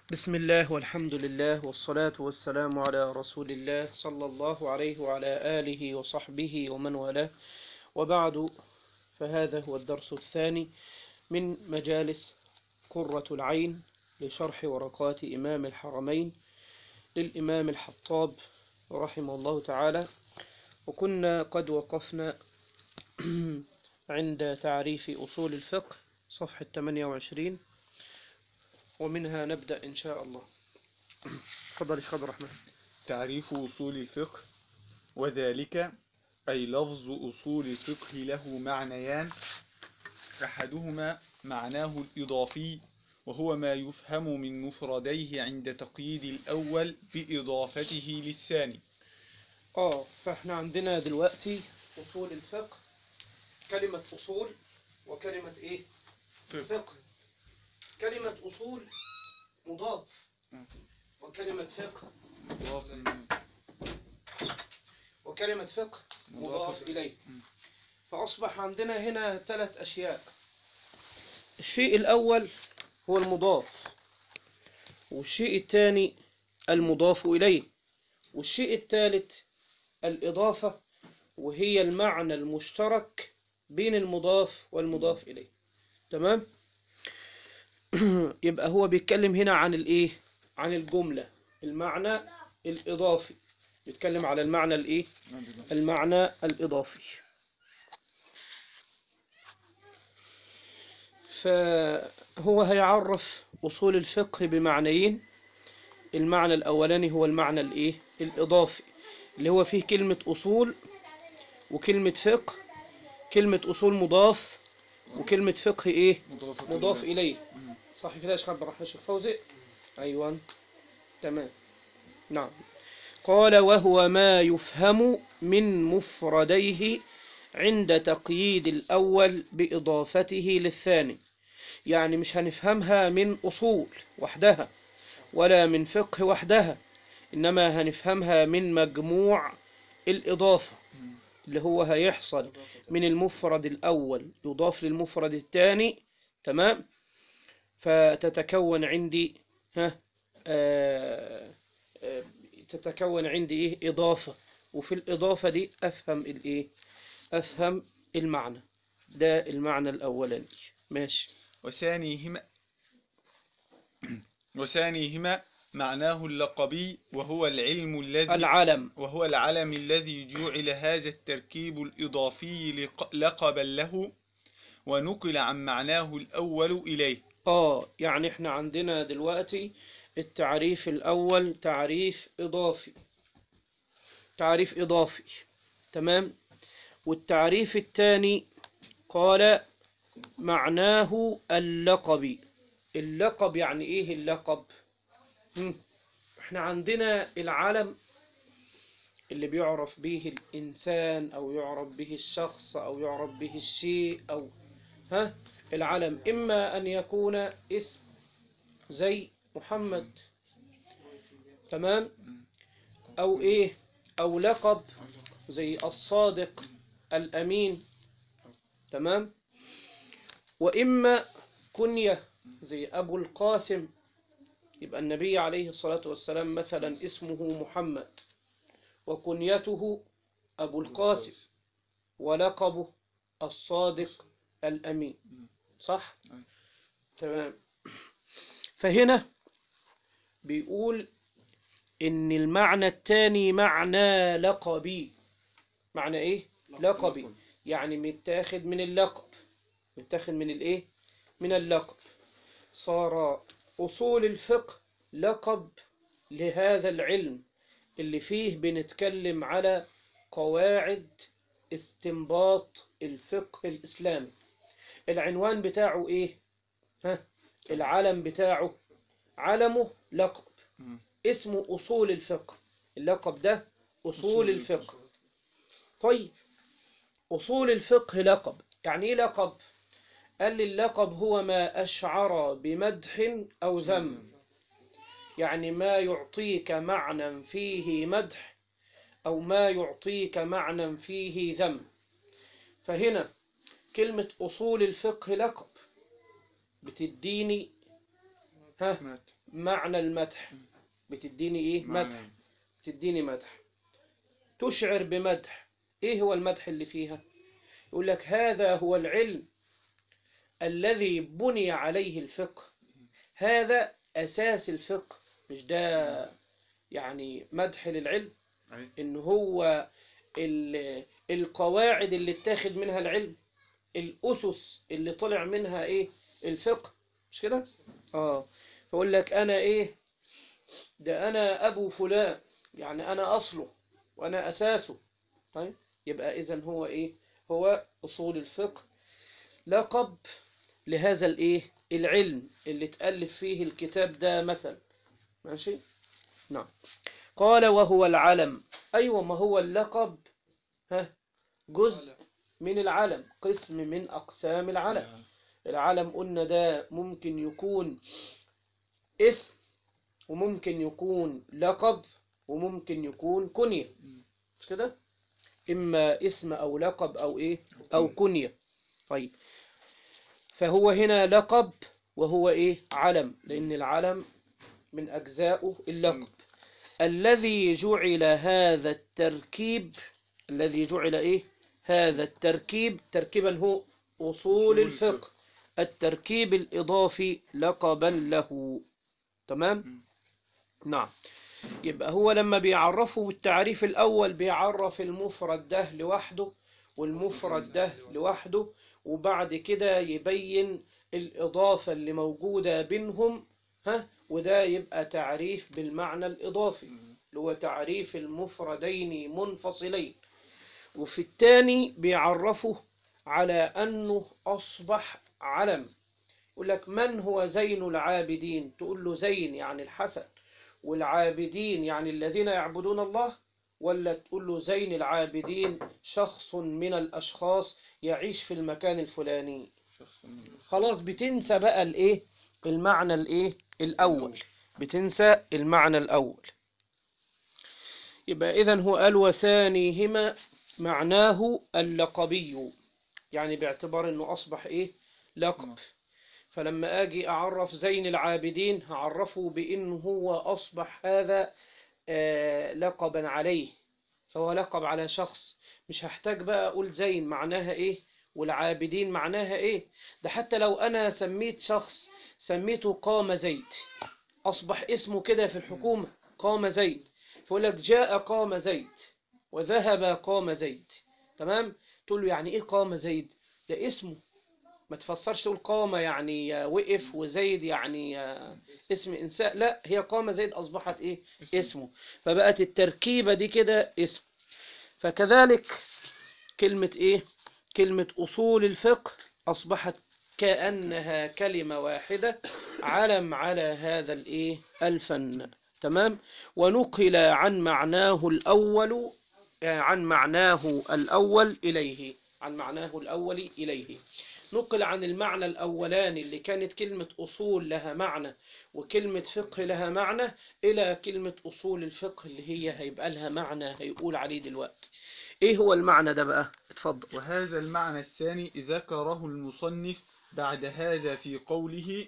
بسم الله والحمد لله والصلاة والسلام على رسول الله صلى الله عليه وعلى آله وصحبه ومن والاه وبعد فهذا هو الدرس الثاني من مجالس قرة العين لشرح ورقات إمام الحرمين للإمام الحطاب رحمه الله تعالى وكنا قد وقفنا عند تعريف أصول الفقه صفحة 28 ومنها نبدأ إن شاء الله تفضل يا شيخ عبد الرحمن تعريف أصول الفقه وذلك أي لفظ أصول الفقه له معنيان أحدهما معناه الإضافي وهو ما يفهم من مفرديه عند تقييد الأول بإضافته للثاني آه فإحنا عندنا دلوقتي أصول الفقه كلمة أصول وكلمة إيه؟ فقه. فقه كلمة أصول مضاف مم. وكلمة فقه مضاف وكلمة فقه مضاف مضاف إليه مم. فأصبح عندنا هنا ثلاث أشياء الشيء الأول هو المضاف والشيء الثاني المضاف إليه والشيء الثالث الإضافة وهي المعنى المشترك بين المضاف والمضاف إليه تمام يبقى هو بيتكلم هنا عن الإيه عن الجملة المعنى الإضافي بيتكلم على المعنى الإيه المعنى الإضافي فهو هيعرف أصول الفقه بمعنيين المعنى الأولاني هو المعنى الإيه الإضافي اللي هو فيه كلمة أصول وكلمة فقه كلمة أصول مضاف وكلمة فقه إيه مضاف مضاف إليه مم. صح كده يا شيخ عبد الرحمن الشيخ فوزي أيوة تمام نعم قال وهو ما يفهم من مفرديه عند تقييد الأول بإضافته للثاني يعني مش هنفهمها من أصول وحدها ولا من فقه وحدها إنما هنفهمها من مجموع الإضافة مم. اللي هو هيحصل من المفرد الأول يضاف للمفرد الثاني تمام فتتكون عندي ها آه آه تتكون عندي إيه إضافة وفي الإضافة دي أفهم الإيه أفهم المعنى ده المعنى الأولاني ماشي وثانيهما وثانيهما معناه اللقبي وهو العلم الذي العلم وهو العلم الذي جعل هذا التركيب الإضافي لق- لقبا له ونقل عن معناه الأول إليه آه يعني إحنا عندنا دلوقتي التعريف الأول تعريف إضافي تعريف إضافي تمام والتعريف الثاني قال معناه اللقبي اللقب يعني إيه اللقب هم، إحنا عندنا العلم اللي بيعرف به الإنسان أو يعرف به الشخص أو يعرف به الشيء أو ها العلم إما أن يكون اسم زي محمد تمام أو إيه أو لقب زي الصادق الأمين تمام وإما كنية زي أبو القاسم يبقى النبي عليه الصلاة والسلام مثلا اسمه محمد وكنيته أبو القاسم ولقبه الصادق الأمين صح؟ أي. تمام فهنا بيقول إن المعنى الثاني معنى لقبي معنى إيه؟ لقبي يعني متاخد من اللقب متاخد من الإيه؟ من اللقب صار أصول الفقه لقب لهذا العلم اللي فيه بنتكلم على قواعد استنباط الفقه الإسلامي العنوان بتاعه إيه؟ ها؟ العلم بتاعه علمه لقب مم. اسمه أصول الفقه اللقب ده أصول الفقه طيب أصول الفقه لقب يعني إيه لقب؟ قال لي اللقب هو ما أشعر بمدح أو ذم يعني ما يعطيك معنى فيه مدح أو ما يعطيك معنى فيه ذم فهنا كلمة أصول الفقه لقب بتديني ها مات معنى المدح بتديني ايه مدح معنى. تديني مدح تشعر بمدح ايه هو المدح اللي فيها يقول لك هذا هو العلم الذي بني عليه الفقه هذا اساس الفقه مش ده يعني مدح للعلم أي. ان هو ال- القواعد اللي اتاخد منها العلم الاسس اللي طلع منها ايه الفقه مش كده اه فيقول لك انا ايه ده انا ابو فلان يعني انا اصله وانا اساسه طيب يبقى اذا هو ايه هو اصول الفقه لقب لهذا الايه العلم اللي تألف فيه الكتاب ده مثلا ماشي نعم قال وهو العلم ايوه ما هو اللقب ها جزء من العلم قسم من اقسام العلم العلم قلنا ده ممكن يكون اسم وممكن يكون لقب وممكن يكون كنية مش كده إما اسم أو لقب أو إيه أو كنية طيب فهو هنا لقب وهو إيه علم لأن العلم من أجزائه اللقب الذي جعل هذا التركيب الذي جعل إيه هذا التركيب تركيبا هو أصول أصول الفقه الفقه. التركيب الإضافي لقبا له تمام مم. نعم يبقى هو لما بيعرفه التعريف الأول بيعرف المفرد ده لوحده والمفرد ده لوحده وبعد كده يبين الإضافة اللي موجودة بينهم ها وده يبقى تعريف بالمعنى الإضافي اللي هو تعريف المفردين منفصلين وفي الثاني بيعرفه على أنه أصبح علم يقول لك من هو زين العابدين تقول له زين يعني الحسن والعابدين يعني الذين يعبدون الله ولا تقول له زين العابدين شخص من الأشخاص يعيش في المكان الفلاني شخص من- خلاص بتنسى بقى الايه المعنى الايه الاول بتنسى المعنى الاول يبقى اذا هو قال وثانيهما معناه اللقبي يعني باعتبار انه اصبح ايه لقب نعم. فلما اجي اعرف زين العابدين هعرفه بانه هو اصبح هذا آه، لقبا عليه فهو لقب على شخص مش هحتاج بقى اقول زين معناها ايه والعابدين معناها ايه ده حتى لو انا سميت شخص سميته قام زيد اصبح اسمه كده في الحكومة قام زيد فيقول لك جاء قام زيد وذهب قام زيد تمام تقول له يعني ايه قام زيد ده اسمه ما تفسرش تقول قام يعني وقف وزيد يعني اسم انسان لا هي قام زيد اصبحت ايه اسمه فبقت التركيبة دي كده اسم فكذلك كلمة ايه كلمة اصول الفقه اصبحت كأنها كلمة واحدة علم على هذا الايه الفن تمام ونقل عن معناه الاول آه، عن معناه الاول اليه عن معناه الاول اليه نقل عن المعنى الأولاني اللي كانت كلمة أصول لها معنى وكلمة فقه لها معنى إلى كلمة أصول الفقه اللي هي هيبقى لها معنى هيقول عليه دلوقتي إيه هو المعنى ده بقى؟ اتفضل وهذا المعنى الثاني ذكره المصنف بعد هذا في قوله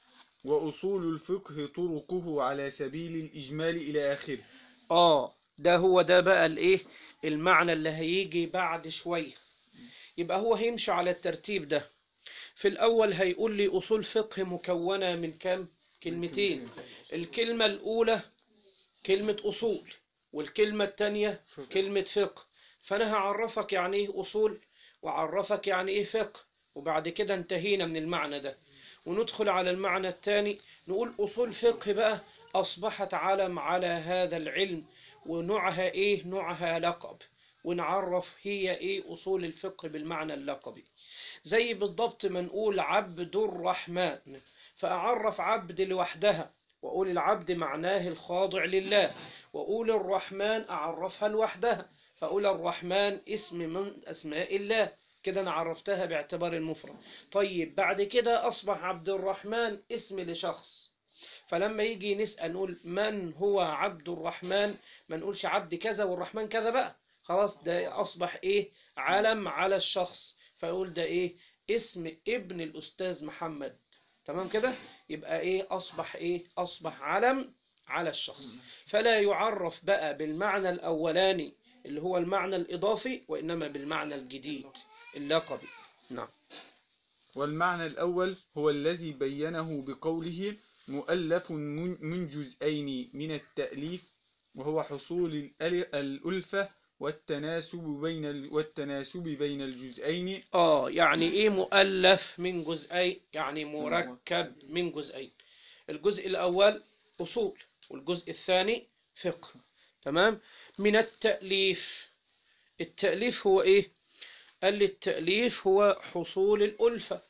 وأصول الفقه طرقه على سبيل الإجمال إلى آخره آه ده هو ده بقى الإيه؟ المعنى اللي هيجي بعد شوية يبقى هو هيمشي على الترتيب ده في الأول هيقول لي أصول فقه مكونة من كام؟ كلمتين الكلمة الأولى كلمة أصول والكلمة الثانية كلمة فقه فأنا هعرفك يعني إيه أصول وعرفك يعني إيه فقه وبعد كده انتهينا من المعنى ده وندخل على المعنى الثاني نقول أصول فقه بقى أصبحت علم على هذا العلم ونوعها إيه نوعها لقب ونعرف هي إيه أصول الفقه بالمعنى اللقبي زي بالضبط ما نقول عبد الرحمن فأعرف عبد لوحدها وأقول العبد معناه الخاضع لله وأقول الرحمن أعرفها لوحدها فأقول الرحمن اسم من أسماء الله كده أنا عرفتها باعتبار المفرد طيب بعد كده أصبح عبد الرحمن اسم لشخص فلما يجي نسأل نقول من هو عبد الرحمن ما نقولش عبد كذا والرحمن كذا بقى خلاص ده أصبح إيه علم على الشخص فأقول ده إيه اسم ابن الأستاذ محمد تمام كده يبقى ايه اصبح ايه اصبح علم على الشخص فلا يعرف بقى بالمعنى الاولاني اللي هو المعنى الاضافي وانما بالمعنى الجديد اللقبي نعم والمعنى الأول هو الذي بينه بقوله مؤلف من من جزئين من التأليف وهو حصول الأل- الألفة والتناسب بين ال- والتناسب بين الجزئين اه يعني ايه مؤلف من جزئين يعني مركب من جزئين الجزء الاول اصول والجزء الثاني فقه تمام من التأليف التأليف هو ايه قال لي التأليف هو حصول الألفة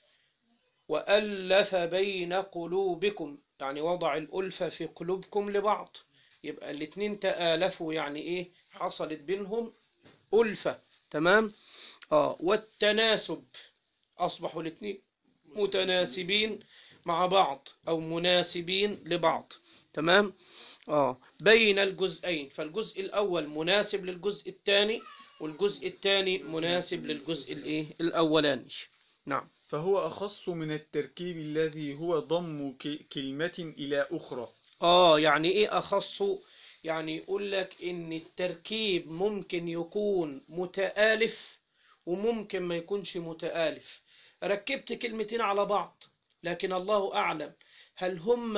وألف بين قلوبكم يعني وضع الألفة في قلوبكم لبعض يبقى الاتنين تآلفوا يعني ايه حصلت بينهم ألفة تمام اه والتناسب أصبحوا الاتنين متناسبين مع بعض أو مناسبين لبعض تمام اه بين الجزئين فالجزء الأول مناسب للجزء الثاني والجزء الثاني مناسب للجزء الايه الأولاني نعم فهو أخص من التركيب الذي هو ضم ك- كلمة إلى أخرى اه يعني ايه اخص يعني يقول لك ان التركيب ممكن يكون متآلف وممكن ما يكونش متآلف ركبت كلمتين على بعض لكن الله اعلم هل هم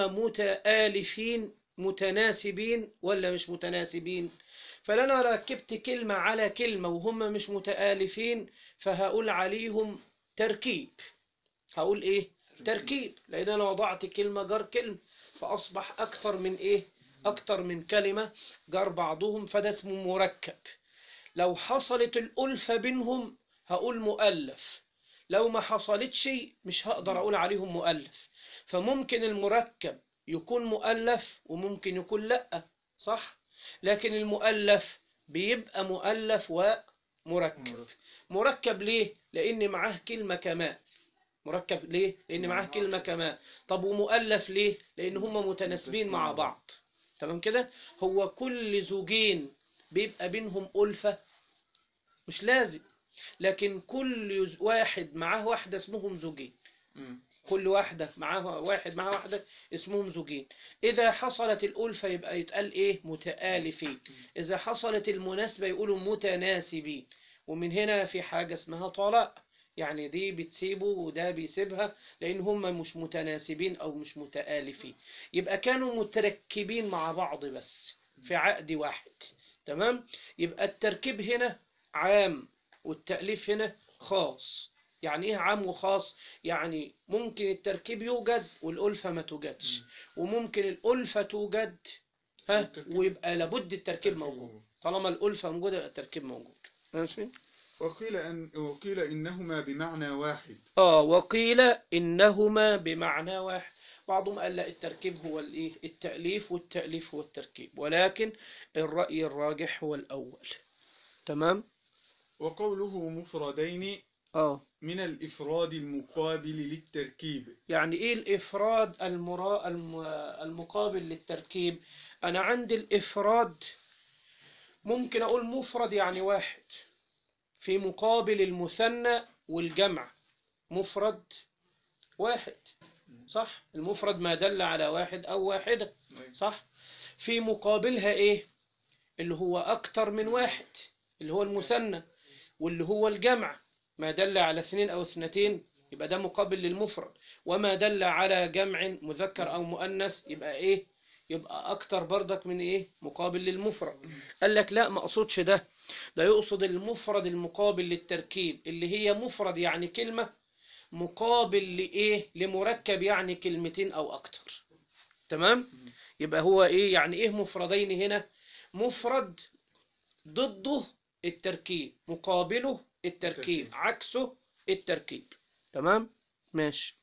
متآلفين متناسبين ولا مش متناسبين فلنا ركبت كلمة على كلمة وهم مش متآلفين فهقول عليهم تركيب هقول ايه تركيب لان انا وضعت كلمة جار كلمة فأصبح أكثر من إيه؟ أكثر من كلمة جار بعضهم فده اسمه مركب لو حصلت الألفة بينهم هقول مؤلف لو ما حصلتش مش هقدر أقول عليهم مؤلف فممكن المركب يكون مؤلف وممكن يكون لأ صح؟ لكن المؤلف بيبقى مؤلف ومركب مركب ليه؟ لأن معاه كلمة كمان مركب ليه؟ لأن معاه كلمة كمان طب ومؤلف ليه؟ لأن هم متناسبين مع بعض تمام كده؟ هو كل زوجين بيبقى بينهم ألفة مش لازم لكن كل يز- واحد معاه واحدة اسمهم زوجين كل واحدة معاها واحد معاها واحدة اسمهم زوجين إذا حصلت الألفة يبقى يتقال إيه متآلفين إذا حصلت المناسبة يقولوا متناسبين ومن هنا في حاجة اسمها طلاق يعني دي بتسيبه وده بيسيبها لأن هم مش متناسبين أو مش متآلفين يبقى كانوا متركبين مع بعض بس في عقد واحد تمام يبقى التركيب هنا عام والتأليف هنا خاص يعني ايه عام وخاص يعني ممكن التركيب يوجد والألفة ما توجدش وممكن الألفة توجد ها والتركيب- ويبقى لابد التركيب موجود طالما الألفة موجودة يبقى التركيب موجود ماشي وقيل أن وقيل إنهما بمعنى واحد اه وقيل إنهما بمعنى واحد بعضهم قال لا التركيب هو الايه التأليف والتأليف هو التركيب ولكن الرأي الراجح هو الأول تمام وقوله مفردين اه من الإفراد المقابل للتركيب يعني ايه الافراد المرا... الم... المقابل للتركيب انا عندي الافراد ممكن اقول مفرد يعني واحد في مقابل المثنى والجمع مفرد واحد صح المفرد ما دل على واحد او واحدة صح في مقابلها ايه اللي هو اكتر من واحد اللي هو المثنى واللي هو الجمع ما دل على اثنين او اثنتين يبقى ده مقابل للمفرد وما دل على جمع مذكر او مؤنث يبقى ايه يبقى اكتر بردك من ايه مقابل للمفرد قال لك لا ما اقصدش ده ده يقصد المفرد المقابل للتركيب اللي هي مفرد يعني كلمة مقابل لايه لمركب يعني كلمتين او اكتر تمام يبقى هو ايه يعني ايه مفردين هنا مفرد ضده التركيب مقابله التركيب التركيب. عكسه التركيب تمام ماشي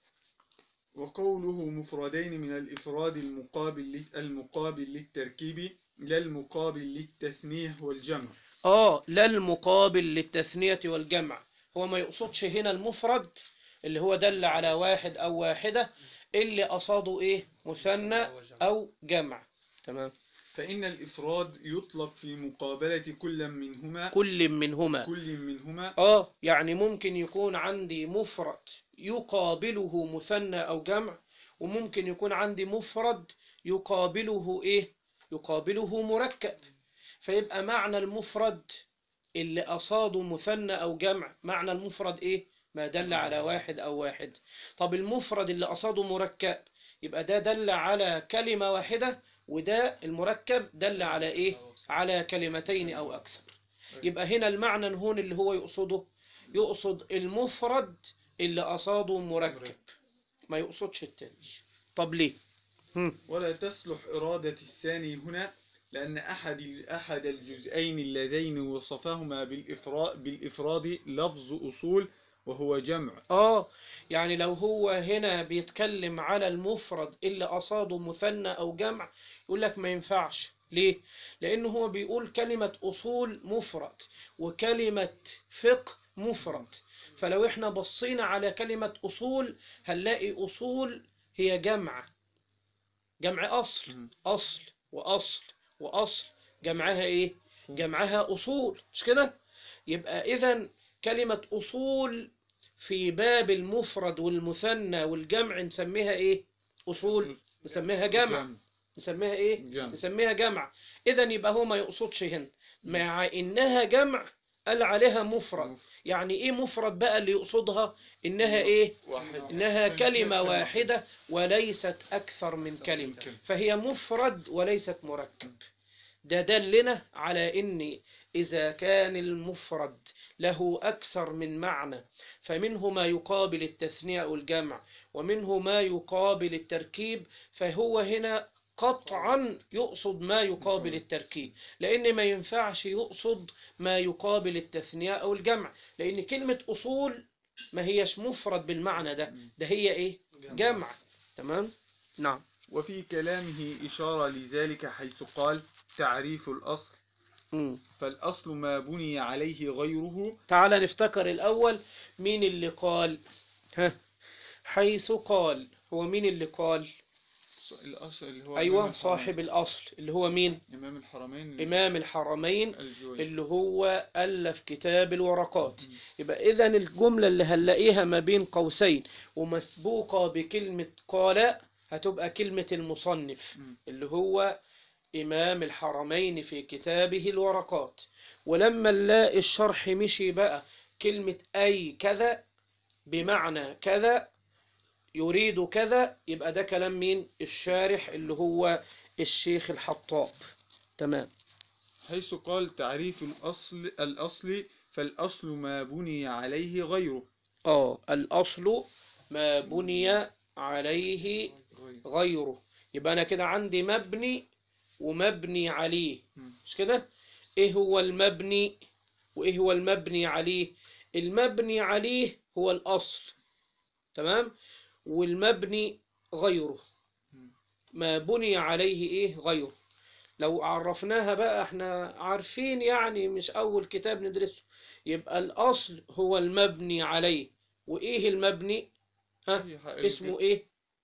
وقوله مفردين من الإفراد المقابل لل- المقابل للتركيب لا المقابل للتثنية والجمع اه لا المقابل للتثنية والجمع هو ما يقصدش هنا المفرد اللي هو دل على واحد او واحدة اللي قصده ايه مثنى او جمع تمام فإن الإفراد يطلق في مقابلة كل منهما كل منهما كل منهما اه يعني ممكن يكون عندي مفرد يقابله مثنى أو جمع وممكن يكون عندي مفرد يقابله إيه يقابله مركب فيبقى معنى المفرد اللي أصاده مثنى أو جمع معنى المفرد إيه ما دل على واحد أو واحد طب المفرد اللي أصاده مركب يبقى ده دل على كلمة واحدة وده المركب دل على إيه على كلمتين أو أكثر يبقى هنا المعنى هون اللي هو يقصده يقصد المفرد اللي أصاده مركب ما يقصدش التاني طب ليه هم. ولا تصلح إرادة الثاني هنا لأن أحد أحد الجزئين اللذين وصفهما بالإفراد, بالإفراد لفظ أصول وهو جمع آه يعني لو هو هنا بيتكلم على المفرد اللي أصاده مثنى أو جمع يقول لك ما ينفعش ليه؟ لأنه هو بيقول كلمة أصول مفرد وكلمة فقه مفرد فلو احنا بصينا على كلمة أصول هنلاقي أصول هي جمع جمع أصل مم. أصل وأصل وأصل جمعها إيه؟ جمعها أصول مش كده؟ يبقى إذا كلمة أصول في باب المفرد والمثنى والجمع نسميها إيه؟ أصول نسميها جمع نسميها إيه؟ جمع نسميها جمع إذا يبقى هو ما يقصدش هنا مع إنها جمع قال عليها مفرد يعني إيه مفرد بقى اللي يقصدها إنها إيه؟ واحد إنها كلمة واحدة وليست أكثر من كلمة فهي مفرد وليست مركب ده دلنا على إن إذا كان المفرد له أكثر من معنى فمنه ما يقابل التثنية والجمع ومنه ما يقابل التركيب فهو هنا قطعا يقصد ما يقابل التركيب لأن ما ينفعش يقصد ما يقابل التثنية أو الجمع لأن كلمة أصول ما هيش مفرد بالمعنى ده ده هي إيه جمع تمام نعم وفي كلامه إشارة لذلك حيث قال تعريف الأصل مم. فالأصل ما بني عليه غيره تعال نفتكر الأول مين اللي قال ها حيث قال هو مين اللي قال الأصل اللي هو أيوة إمام صاحب الأصل اللي هو مين الحرمين- إمام الحرمين إمام الحرمين الجويني اللي هو ألف كتاب الورقات يبقى إذا الجملة اللي هنلاقيها ما بين قوسين ومسبوقة بكلمة قال هتبقى كلمة المصنف مم. اللي هو إمام الحرمين في كتابه الورقات ولما نلاقي الشرح مشي بقى كلمة أي كذا بمعنى كذا يريد كذا يبقى ده كلام مين الشارح اللي هو الشيخ الحطاب تمام حيث قال تعريف الأصل الأصل فالأصل ما بني عليه غيره اه الأصل ما بني عليه غير. غيره يبقى أنا كده عندي مبني ومبني عليه مم. مش كده إيه هو المبني وإيه هو المبني عليه المبني عليه هو الأصل تمام والمبني غيره مم. ما بني عليه إيه غيره لو عرفناها بقى احنا عارفين يعني مش أول كتاب ندرسه يبقى الأصل هو المبني عليه وإيه المبني ها أي حق- اسمه إيه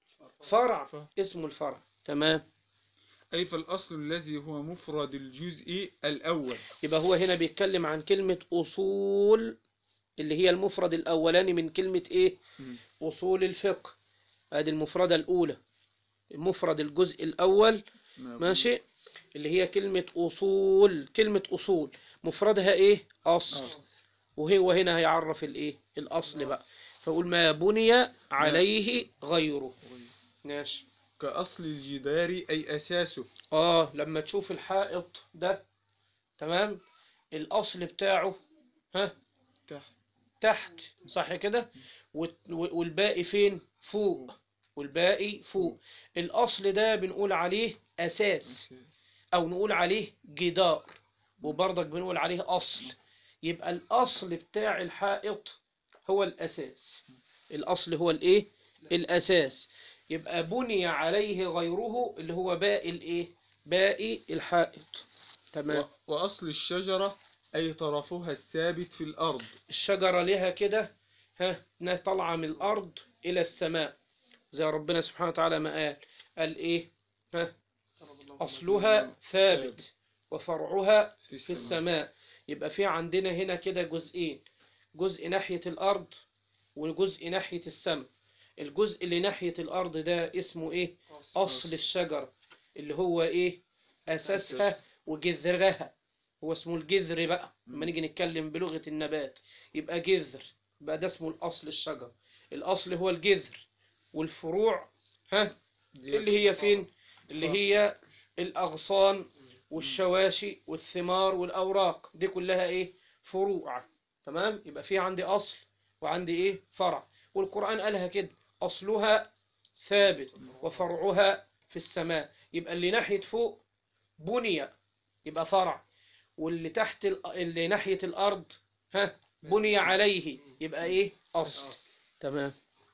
فرع ف- اسمه الفرع تمام أي فالأصل الذي هو مفرد الجزء الأول يبقى هو هنا بيتكلم عن كلمة أصول اللي هي المفرد الأولاني من كلمة إيه مم. أصول الفقه هذه المفردة الأولى المفرد الجزء الأول ما ماشي اللي هي كلمة أصول كلمة أصول مفردها إيه أصل أصل. وهو هنا هيعرف الإيه الأصل بقى فأقول ما بني عليه غيره ماشي كأصل الجدار أي أساسه آه لما تشوف الحائط ده تمام الأصل بتاعه ها تحت تحت صح كده والت- والباقي فين فوق والباقي فوق الأصل ده بنقول عليه أساس أو نقول عليه جدار وبرضك بنقول عليه أصل يبقى الأصل بتاع الحائط هو الأساس الأصل هو الإيه الأساس يبقى بني عليه غيره اللي هو باقي الإيه باقي الحائط تمام و- وأصل الشجرة أي طرفها الثابت في الأرض الشجرة لها كده ها انها طالعة من الأرض إلى السماء زي ربنا سبحانه وتعالى ما قال قال إيه ها أصلها ثابت وفرعها في السماء يبقى في عندنا هنا كده جزئين جزء ناحية الأرض وجزء ناحية السماء الجزء اللي ناحية الأرض ده اسمه إيه أصل الشجرة اللي هو إيه أساسها وجذرها هو اسمه الجذر بقى لما نيجي نتكلم بلغة النبات يبقى جذر يبقى ده اسمه الأصل الشجر الأصل هو الجذر والفروع ها دي اللي هي فين اللي هي الأغصان والشواشي والثمار والأوراق دي كلها إيه فروع تمام يبقى في عندي أصل وعندي إيه فرع والقرآن قالها كده أصلها ثابت وفرعها في السماء يبقى اللي ناحية فوق بني يبقى فرع واللي تحت ال- اللي ناحية الأرض ها بني عليه يبقى إيه أصل تمام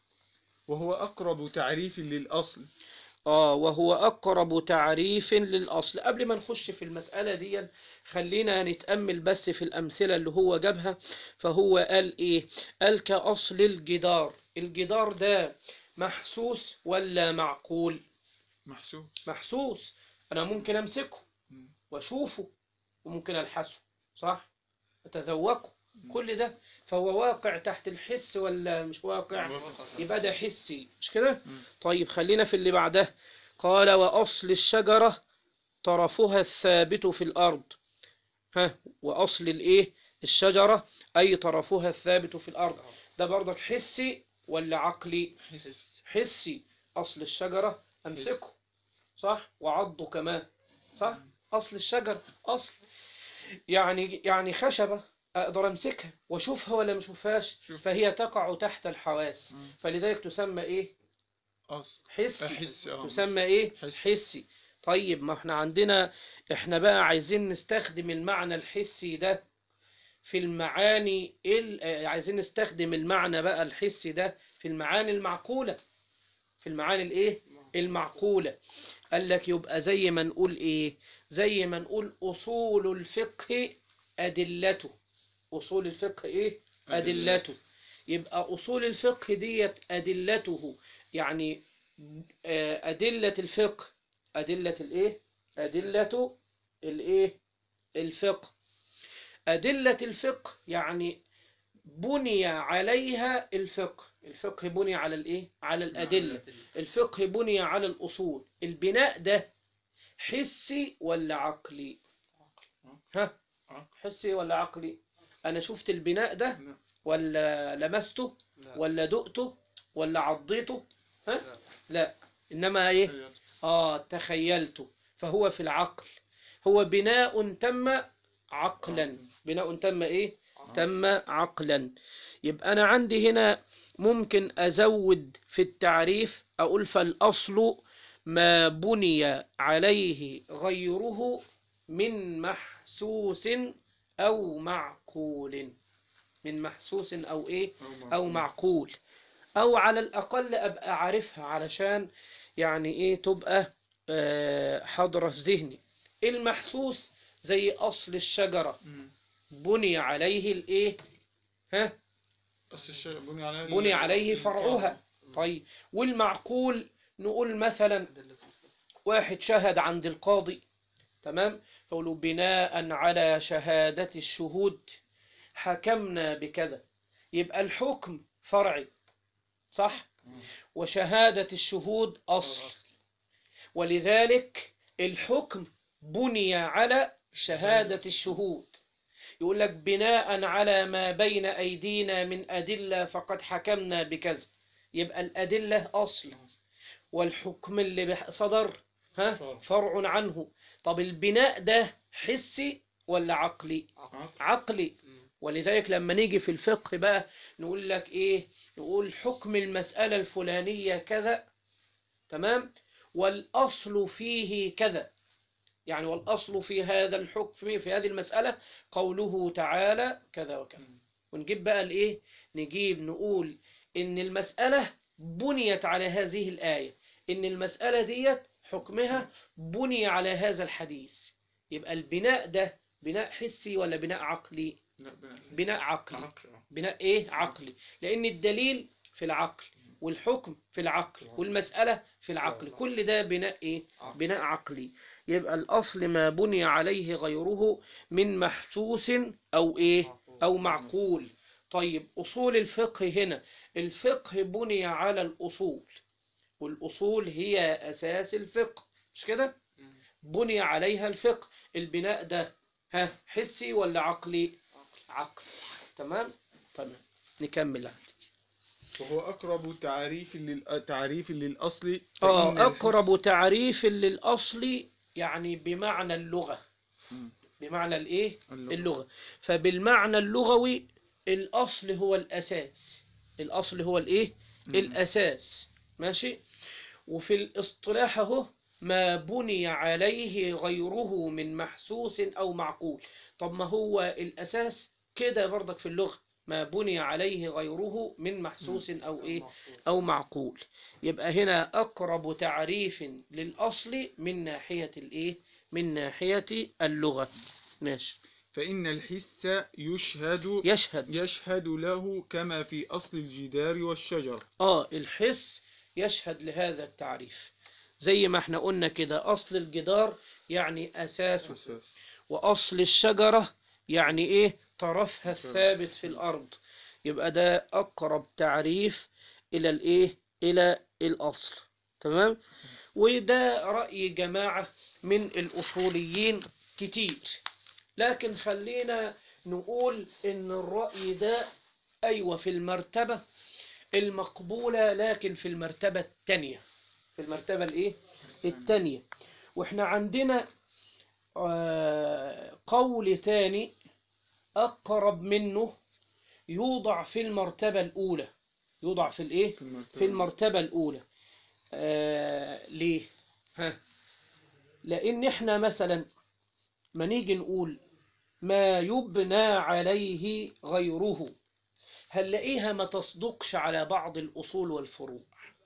وهو أقرب تعريف للأصل آه وهو أقرب تعريف للأصل قبل ما نخش في المسألة دي خلينا نتأمل بس في الأمثلة اللي هو جابها فهو قال إيه قال كأصل الجدار الجدار ده محسوس ولا معقول محسوب محسوس أنا ممكن أمسكه مم. وأشوفه وممكن ألحسه صح أتذوقه كل ده فهو واقع تحت الحس ولا مش واقع يبقى ده حسي مش كده مم. طيب خلينا في اللي بعده قال وأصل الشجرة طرفها الثابت في الأرض ها وأصل الإيه الشجرة أي طرفها الثابت في الأرض ده برضك حسي ولا عقلي حس حسي أصل الشجرة أمسكه صح وعضه كمان صح أصل الشجر أصل يعني يعني خشبة أقدر أمسكها وأشوفها ولا ما أشوفهاش شوف. فهي تقع تحت الحواس مم. فلذلك تسمى إيه أصل حسي حس آه. تسمى ايه حسي. حسي طيب ما احنا عندنا احنا بقى عايزين نستخدم المعنى الحسي ده في المعاني ال... آه، عايزين نستخدم المعنى بقى الحسي ده في المعاني المعقولة في المعاني الايه المعقولة قال لك يبقى زي ما نقول ايه زي ما نقول اصول الفقه ادلته اصول الفقه ايه أدلته يبقى أصول الفقه ديت أدلته يعني آه، أدلة الفقه أدلة الإيه؟ أدلة الإيه؟ الفقه أدلة الفقه يعني بني عليها الفقه الفقه بني على الإيه؟ على الأدلة الفقه بني على الأصول البناء ده حسي ولا عقلي ها عقل. حسي ولا عقلي أنا شفت البناء ده لا. ولا لمسته ولا دقته ولا عضيته ها لا. لا إنما إيه تخيل. آه تخيلته فهو في العقل هو بناء تم عقلا بناء تم إيه تم عقلا يبقى أنا عندي هنا ممكن أزود في التعريف أقول فالأصل ما بني عليه غيره من محسوس أو معقول من محسوس أو إيه أو معقول أو على الأقل أبقى عارفها علشان يعني إيه تبقى آه، حاضرة في ذهني المحسوس زي أصل الشجرة مم. بني عليه الإيه ها أصل الشيء بني عليه بني عليه فرعها طيب والمعقول نقول مثلا واحد شهد عند القاضي تمام فقولوا بناء على شهادة الشهود حكمنا بكذا يبقى الحكم فرعي صح وشهادة الشهود أصل ولذلك الحكم بني على شهادة الشهود يقول لك بناء على ما بين أيدينا من أدلة فقد حكمنا بكذا يبقى الأدلة أصل والحكم اللي بح- صدر ها فرع. فرع عنه طب البناء ده حسي ولا عقلي عقل. عقلي ولذلك لما نيجي في الفقه بقى نقول لك ايه نقول حكم المسألة الفلانية كذا تمام والأصل فيه كذا يعني والأصل في هذا الحكم في هذه المسألة قوله تعالى كذا وكذا ونجيب بقى الايه نجيب نقول ان المسألة بنيت على هذه الآية ان المسألة ديت حكمها بني على هذا الحديث يبقى البناء ده بناء حسي ولا بناء عقلي لا بناء بناء عقلي عقل. بناء ايه عقلي لان الدليل في العقل والحكم في العقل والمسألة في العقل كل ده بناء ايه بناء عقلي يبقى الأصل ما بني عليه غيره من محسوس أو إيه أو معقول طيب أصول الفقه هنا الفقه بني على الأصول والأصول هي أساس الفقه مش كده بني عليها الفقه البناء ده ها حسي ولا عقلي عقل تمام تمام نكمل عندي وهو أقرب تعريف لل... تعريف للأصل فإن اه الحس- أقرب تعريف للأصل يعني بمعنى اللغة مم. بمعنى الإيه اللغة. اللغة فبالمعنى اللغوي الأصل هو الأساس الأصل هو الإيه مم. الأساس ماشي وفي الاصطلاح اهو ما بني عليه غيره من محسوس أو معقول طب ما هو الأساس كده برضك في اللغة ما بني عليه غيره من محسوس أو إيه أو معقول يبقى هنا أقرب تعريف للأصل من ناحية الإيه من ناحية اللغة ماشي فإن الحس يشهد يشهد يشهد له كما في أصل الجدار والشجر آه الحس يشهد لهذا التعريف زي ما احنا قلنا كده أصل الجدار يعني أساسه أساس. وأصل الشجرة يعني إيه طرفها الثابت في الأرض يبقى ده أقرب تعريف إلى الإيه إلى الأصل تمام وده رأي جماعة من الأصوليين كتير لكن خلينا نقول إن الرأي ده أيوة في المرتبة المقبولة لكن في المرتبة الثانية في المرتبة الإيه الثانية وإحنا عندنا آه، قول تاني أقرب منه يوضع في المرتبة الأولى يوضع في الإيه في المرتبة في المرتبة الأولى آه ليه ها لأن إحنا مثلا ما نيجي نقول ما يبنى عليه غيره هنلاقيها ما تصدقش على بعض الأصول والفروع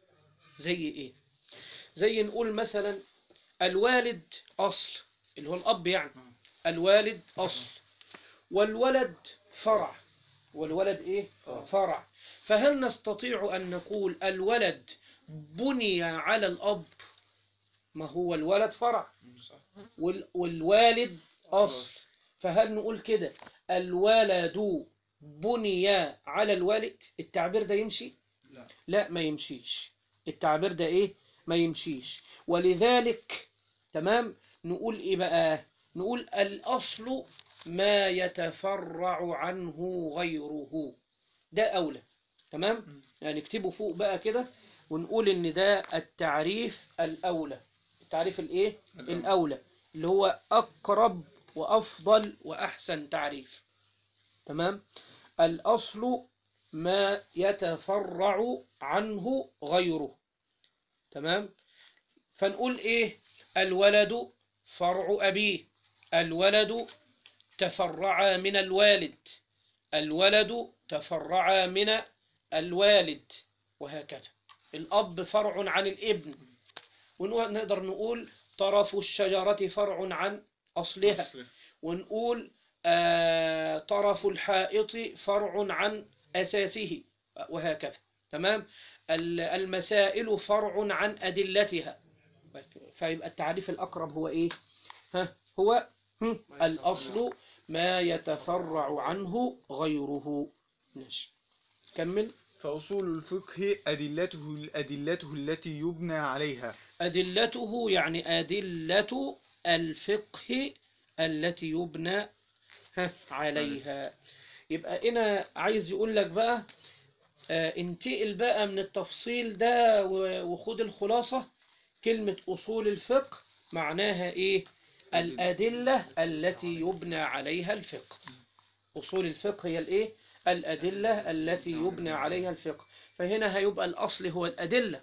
زي إيه زي نقول مثلا الوالد أصل اللي هو الأب يعني الوالد أصل والولد فرع والولد إيه فرع. فرع فهل نستطيع أن نقول الولد بني على الأب ما هو الولد فرع وال- والوالد أصل فهل نقول كده الولد بني على الوالد التعبير ده يمشي لا. لا ما يمشيش التعبير ده ايه ما يمشيش ولذلك تمام نقول ايه بقى نقول الاصل ما يتفرع عنه غيره ده اولى تمام يعني نكتبه فوق بقى كده ونقول ان ده التعريف الاولى التعريف الايه الأولى. الاولى اللي هو اقرب وافضل واحسن تعريف تمام الاصل ما يتفرع عنه غيره تمام فنقول ايه الولد فرع ابيه الولد تفرع من الوالد الولد تفرع من الوالد وهكذا الأب فرع عن الابن ونقدر نقول طرف الشجرة فرع عن أصلها أصله. ونقول آه طرف الحائط فرع عن أساسه وهكذا تمام ال- المسائل فرع عن أدلتها فيبقى التعريف الأقرب هو إيه ها هو هم، الأصل ما يتفرع عنه غيره ماشي كمل فأصول الفقه أدلته أدلته التي يبنى عليها أدلته يعني أدلة الفقه التي يبنى ها، عليها يبقى أنا عايز يقول لك بقى آه، انتقل بقى من التفصيل ده و- وخد الخلاصة كلمة أصول الفقه معناها إيه الأدلة التي يبنى عليها الفقه أصول الفقه هي الإيه الأدلة التي يبنى عليها الفقه فهنا هيبقى الأصل هو الأدلة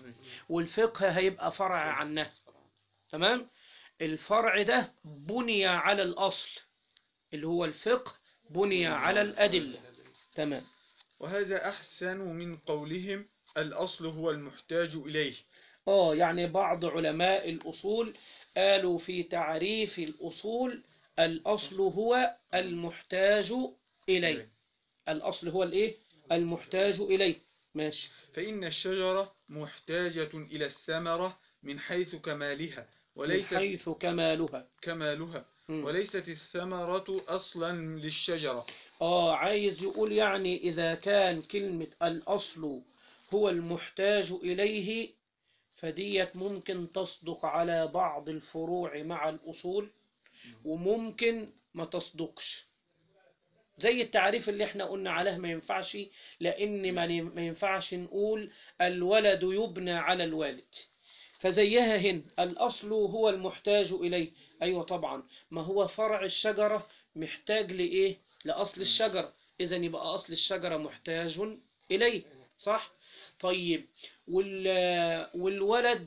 والفقه هيبقى فرع عنها تمام الفرع ده بني على الأصل اللي هو الفقه بني على الأدلة تمام وهذا أحسن من قولهم الأصل هو المحتاج إليه اه يعني بعض علماء الأصول قالوا في تعريف الأصول الأصل هو المحتاج إليه الأصل هو الإيه المحتاج إليه ماشي فإن الشجرة محتاجة إلى الثمرة من حيث كمالها من وليست حيث كمالها كمالها مم. وليست الثمرة أصلا للشجرة اه عايز يقول يعني إذا كان كلمة الأصل هو المحتاج إليه فديت ممكن تصدق على بعض الفروع مع الأصول وممكن ما تصدقش زي التعريف اللي احنا قلنا عليه ما ينفعش لأن ما ما ينفعش نقول الولد يبنى على الوالد فزيها هنا الأصل هو المحتاج إليه أيوة طبعا ما هو فرع الشجرة محتاج لإيه لأصل الشجرة إذا يبقى أصل الشجرة محتاج إليه صح طيب وال والولد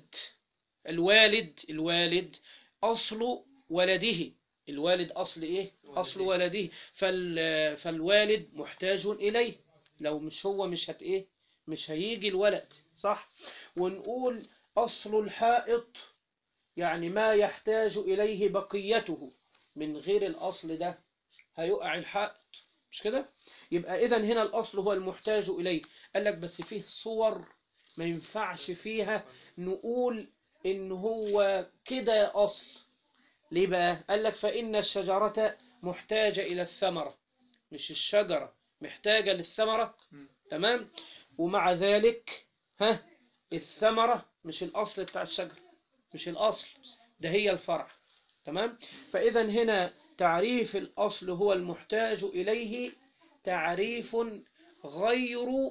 الوالد الوالد أصل ولده الوالد أصل إيه أصل ولده فال فالوالد محتاج إليه لو مش هو مش هت إيه مش هيجي الولد صح ونقول أصل الحائط يعني ما يحتاج إليه بقيته من غير الأصل ده هيقع الحائط مش كده يبقى إذا هنا الأصل هو المحتاج إليه قال لك بس فيه صور ما ينفعش فيها نقول إن هو كده أصل ليه بقى قال لك فإن الشجرة محتاجة إلى الثمرة مش الشجرة محتاجة للثمرة م. تمام ومع ذلك ها الثمرة مش الأصل بتاع الشجرة مش الأصل ده هي الفرع تمام فإذا هنا تعريف الأصل هو المحتاج إليه تعريف غير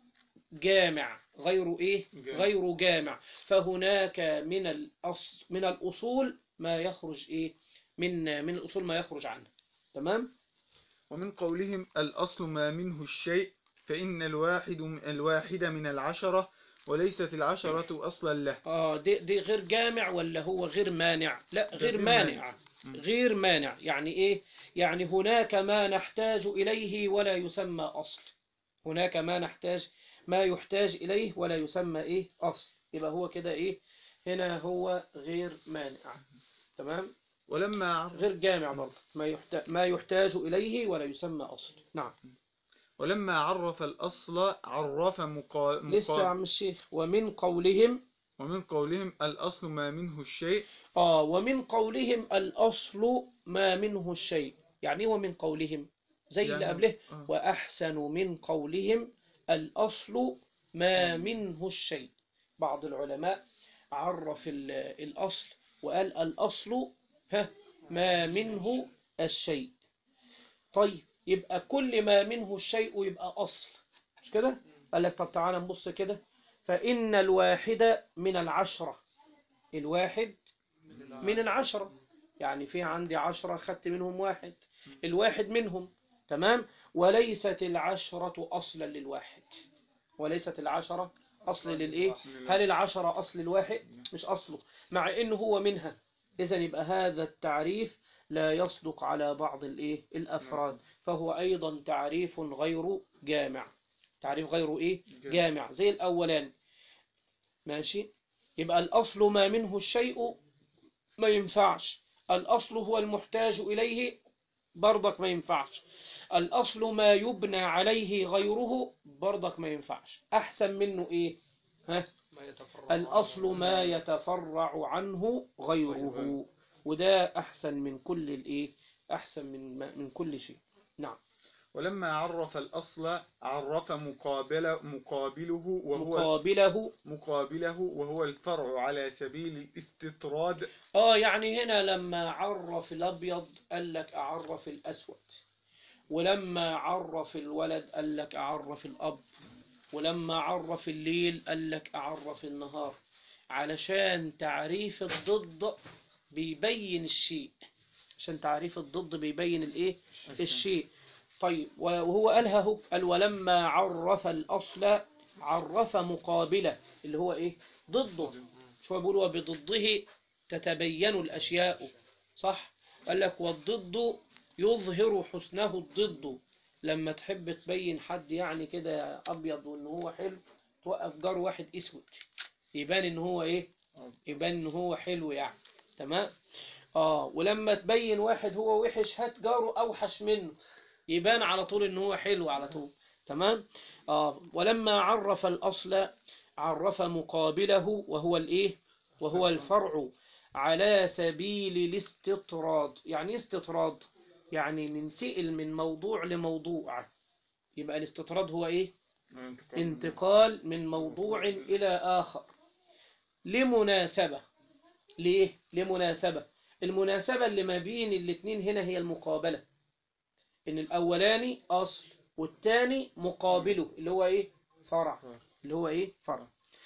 جامع غير إيه جامع. غير جامع فهناك من الأصل من الأصول ما يخرج إيه من من الأصول ما يخرج عنه تمام ومن قولهم الأصل ما منه الشيء فإن الواحد الواحد من العشرة وليست العشرة أصلا له آه دي, دي غير جامع ولا هو غير مانع لا ده غير غير مانع مانع. مم. غير مانع يعني إيه يعني هناك ما نحتاج إليه ولا يسمى أصل هناك ما نحتاج ما يحتاج إليه ولا يسمى إيه أصل يبقى هو كده إيه هنا هو غير مانع تمام ولما عرف غير جامع برضه ما يحتاج ما يحتاج إليه ولا يسمى أصل نعم ولما عرف الأصل عرف مقا... لسه يا مقا... عم الشيخ ومن قولهم ومن قولهم الأصل ما منه الشيء آه ومن قولهم الأصل ما منه الشيء يعني هو من قولهم زي اللي يعني- قبله آه. وأحسن من قولهم الأصل ما منه الشيء بعض العلماء عرف ال- الأصل وقال الأصل ها ما منه الشيء طيب يبقى كل ما منه الشيء يبقى أصل مش كده قال لك طب تعالى نبص كده فإن الواحد من العشرة الواحد من العشرة يعني في عندي عشرة خدت منهم واحد الواحد منهم تمام وليست العشرة أصلا للواحد وليست العشرة أصل للإيه هل العشرة أصل الواحد مش أصله مع إنه هو منها إذا يبقى هذا التعريف لا يصدق على بعض الإيه الأفراد فهو أيضا تعريف غير جامع تعريف غير إيه جامع زي الأولان ماشي يبقى الأصل ما منه الشيء ما ينفعش الأصل هو المحتاج إليه برضك ما ينفعش الأصل ما يبنى عليه غيره برضك ما ينفعش أحسن منه إيه ها ما يتفرع الأصل ما يتفرع عنه غيره وده أحسن من كل الإيه أحسن من ما- من كل شيء نعم ولما عرف الأصل عرف مقابل مقابله وهو مقابله مقابله وهو الفرع على سبيل الاستطراد آه يعني هنا لما عرف الأبيض قال لك أعرف الأسود ولما عرف الولد قال لك أعرف الأب ولما عرف الليل قال لك أعرف النهار علشان تعريف الضد بيبين الشيء عشان تعريف الضد بيبين الايه الشيء طيب وهو قالها هو قال ولما عرف الأصل عرف مقابله اللي هو ايه ضده شو بيقول وبضده تتبين الأشياء صح قال لك والضد يظهر حسنه الضد لما تحب تبين حد يعني كده أبيض وإن هو حلو توقف جار واحد أسود يبان إن هو إيه يبان إن هو حلو يعني تمام آه ولما تبين واحد هو وحش هات جاره أوحش منه يبان على طول إن هو حلو على طول تمام آه ولما عرف الأصل عرف مقابله وهو الإيه وهو الفرع على سبيل الاستطراد يعني إيه استطراد يعني ننتقل من موضوع لموضوع يبقى الاستطراد هو ايه انتقال من موضوع إلى آخر لمناسبة ليه؟ لمناسبة المناسبة اللي ما بين الاتنين هنا هي المقابلة إن الأولاني أصل والتاني مقابله اللي هو إيه؟ فرع اللي هو إيه؟ فرع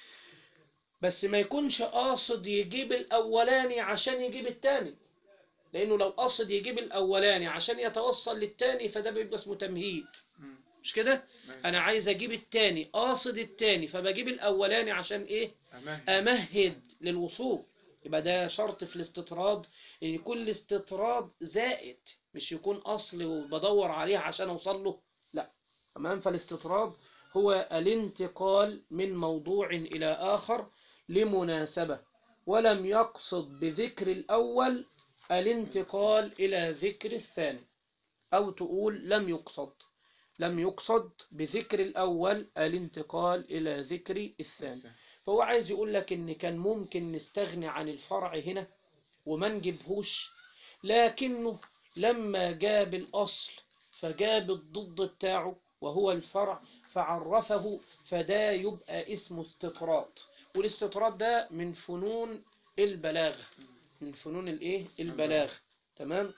بس ما يكونش قاصد يجيب الأولاني عشان يجيب التاني لأنه لو قصد يجيب الأولاني عشان يتوصل للتاني فده بيبقى اسمه تمهيد مم. مش كده؟ ماشي. أنا عايز أجيب التاني قاصد التاني فبجيب الأولاني عشان إيه؟ أمهد أمهد للوصول يبقى ده شرط في الاستطراد إن يكون الاستطراد زائد مش يكون أصل وبدور عليه عشان أوصل له لا تمام فالاستطراد هو الانتقال من موضوع إلى آخر لمناسبة ولم يقصد بذكر الأول الانتقال إلى ذكر الثاني أو تقول لم يقصد لم يقصد بذكر الأول الانتقال إلى ذكر الثاني فهو عايز يقول لك ان كان ممكن نستغني عن الفرع هنا وما نجيبهوش لكنه لما جاب الاصل فجاب الضد بتاعه وهو الفرع فعرفه فده يبقى اسمه استطراد والاستطراد ده من فنون البلاغة من فنون الايه البلاغة تمام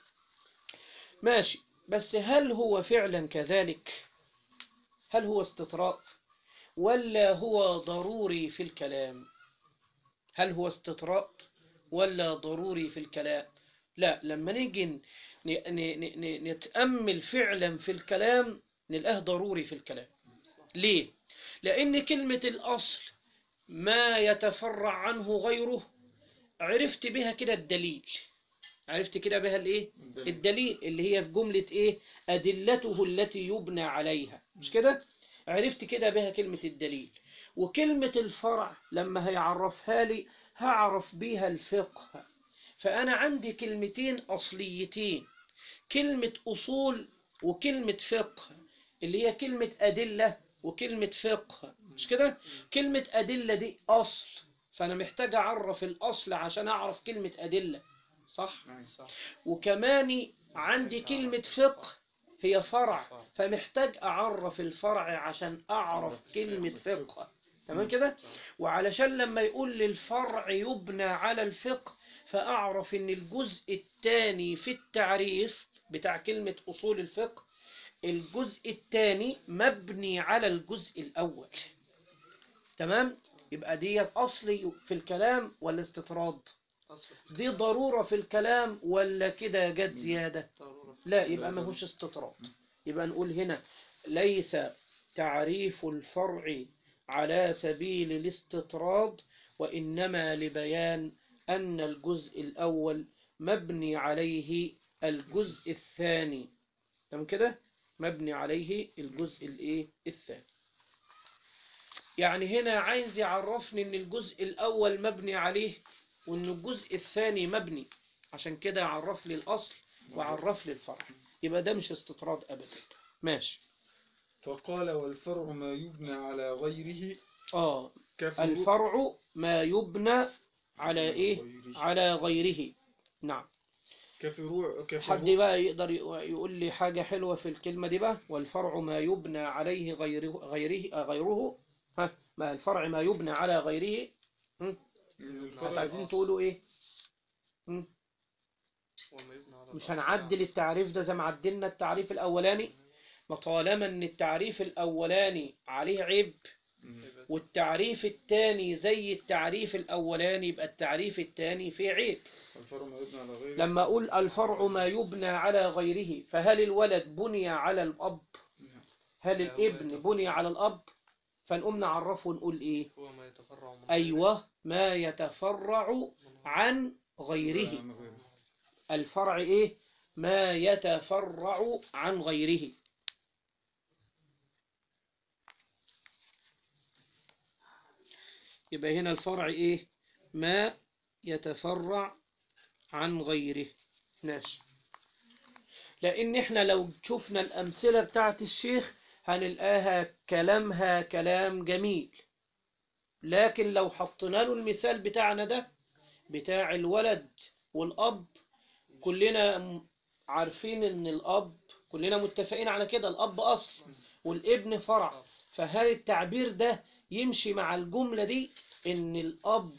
ماشي بس هل هو فعلا كذلك هل هو استطراد ولا هو ضروري في الكلام هل هو استطراد ولا ضروري في الكلام لا لما نيجي ن- ن- ن- ن- نتأمل فعلا في الكلام نلقاه ضروري في الكلام ليه لأن كلمة الأصل ما يتفرع عنه غيره عرفت بها كده الدليل عرفت كده بها الايه الدليل اللي هي في جملة ايه أدلته التي يبنى عليها مش كده عرفت كده بها كلمة الدليل وكلمة الفرع لما هيعرفها لي هعرف بيها الفقه فأنا عندي كلمتين أصليتين كلمة أصول وكلمة فقه اللي هي كلمة أدلة وكلمة فقه مش كده كلمة أدلة دي أصل فأنا محتاج أعرف الأصل عشان أعرف كلمة أدلة صح صح وكمان عندي كلمة فقه هي فرع فمحتاج أعرف الفرع عشان أعرف كلمة فقه تمام كده وعلشان لما يقول لي الفرع يبنى على الفقه فأعرف إن الجزء الثاني في التعريف بتاع كلمة أصول الفقه الجزء الثاني مبني على الجزء الأول تمام يبقى دي أصلي في الكلام ولا استطراد دي ضرورة في الكلام ولا كده جت زيادة لا يبقى ما هوش استطراد يبقى نقول هنا ليس تعريف الفرع على سبيل الاستطراد وإنما لبيان أن الجزء الأول مبني عليه الجزء الثاني تمام كده مبني عليه الجزء الايه الثاني يعني هنا عايز يعرفني ان الجزء الاول مبني عليه وان الجزء الثاني مبني عشان كده عرف لي الاصل وعرف لي الفرع يبقى ده مش استطراد ابدا ماشي فقال والفرع ما يبنى على غيره اه كفر الفرع ما يبنى على ايه غيره. على غيره نعم كفروع حد كفروع بقى يقدر يقول لي حاجة حلوة في الكلمة دي بقى والفرع ما يبنى عليه غيره غيره آه، غيره ها ما الفرع ما يبنى على غيره هم؟ الفرع عايزين تقولوا ايه هم؟ مش هنعدل التعريف ده زي ما عدلنا التعريف الأولاني ما طالما ان التعريف الأولاني عليه عيب والتعريف الثاني زي التعريف الأولاني يبقى التعريف الثاني فيه عيب الفرع ما يبنى على غيره لما أقول الفرع ما يبنى على غيره فهل الولد بني على الأب هل لا، هو الابن يتفرع. بني على الأب فنقوم نعرفه ونقول إيه هو ما يتفرع من أيوة ما يتفرع عن غيره عن غيره. الفرع إيه ما يتفرع عن غيره يبقى هنا الفرع إيه ما يتفرع عن غيره ماشي لأن إحنا لو شفنا الأمثلة بتاعت الشيخ هنلقاها كلامها كلام جميل لكن لو حطينا له المثال بتاعنا ده بتاع الولد والأب كلنا م- عارفين ان الاب كلنا متفقين على كده الاب اصل والابن فرع فهل التعبير ده يمشي مع الجملة دي ان الاب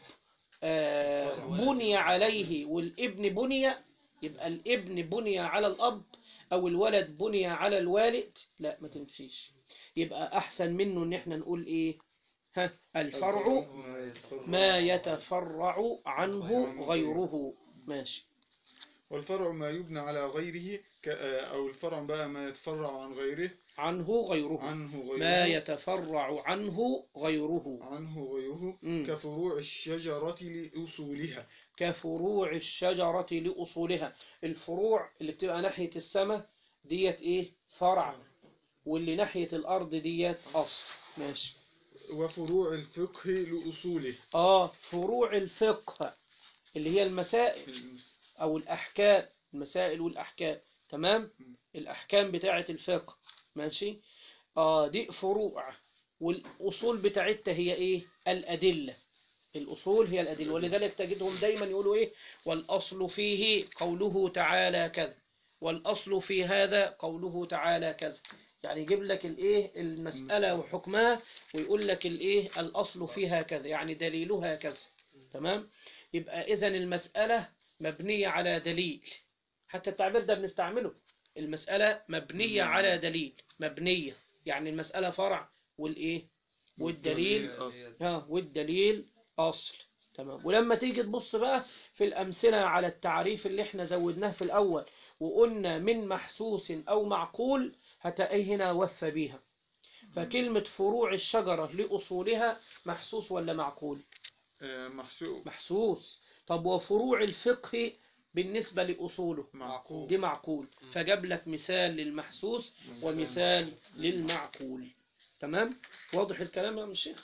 آه، بني عليه والابن بني يبقى الابن بني على الاب او الولد بني على الوالد لا ما تمشيش يبقى احسن منه ان احنا نقول ايه ها الفرع ما يتفرع عنه غيره ماشي والفرع ما يبنى على غيره ك... آه، أو الفرع بقى ما يتفرع عن غيره عنه غيره عنه غيره ما يتفرع عنه غيره عنه غيره مم. كفروع الشجرة لأصولها كفروع الشجرة لأصولها الفروع اللي بتبقى ناحية السماء ديت ايه فرع واللي ناحية الأرض ديت أصل ماشي وفروع الفقه لأصوله اه فروع الفقه اللي هي المسائل أو الأحكام المسائل والأحكام تمام الأحكام بتاعة الفقه ماشي اه دي فروع والأصول بتاعتها هي ايه الأدلة الأصول هي الأدلة ولذلك تجدهم دايما يقولوا إيه والأصل فيه قوله تعالى كذا والأصل في هذا قوله تعالى كذا يعني يجيب لك الإيه المسألة وحكمها ويقول لك الإيه الأصل فيها كذا يعني دليلها كذا تمام يبقى إذا المسألة مبنية على دليل حتى التعبير ده بنستعمله المسألة مبنية على دليل مبنية يعني المسألة فرع والإيه والدليل ها والدليل أصل تمام ولما تيجي تبص بقى في الأمثلة على التعريف اللي احنا زودناه في الأول وقلنا من محسوس أو معقول هتلاقيه هنا وفى بيها فكلمة فروع الشجرة لأصولها محسوس ولا معقول آه، محسوب محسوس طب وفروع الفقه بالنسبة لأصوله معقول دي معقول فجاب لك مثال للمحسوس ومثال للمعقول تمام واضح الكلام يا عم الشيخ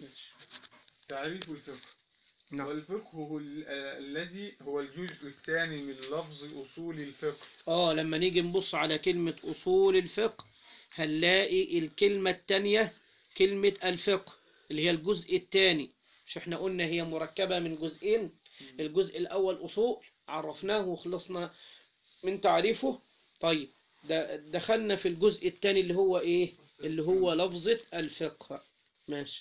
تعريف الفقه نعم. والفقه هو ال- آه، الذي هو الجزء الثاني من لفظ أصول الفقه اه لما نيجي نبص على كلمة أصول الفقه هنلاقي الكلمة التانية كلمة الفقه اللي هي الجزء الثاني مش احنا قلنا هي مركبة من جزئين الجزء الأول أصول عرفناه وخلصنا من تعريفه طيب ده دخلنا في الجزء الثاني اللي هو ايه اللي هو لفظة الفقه ماشي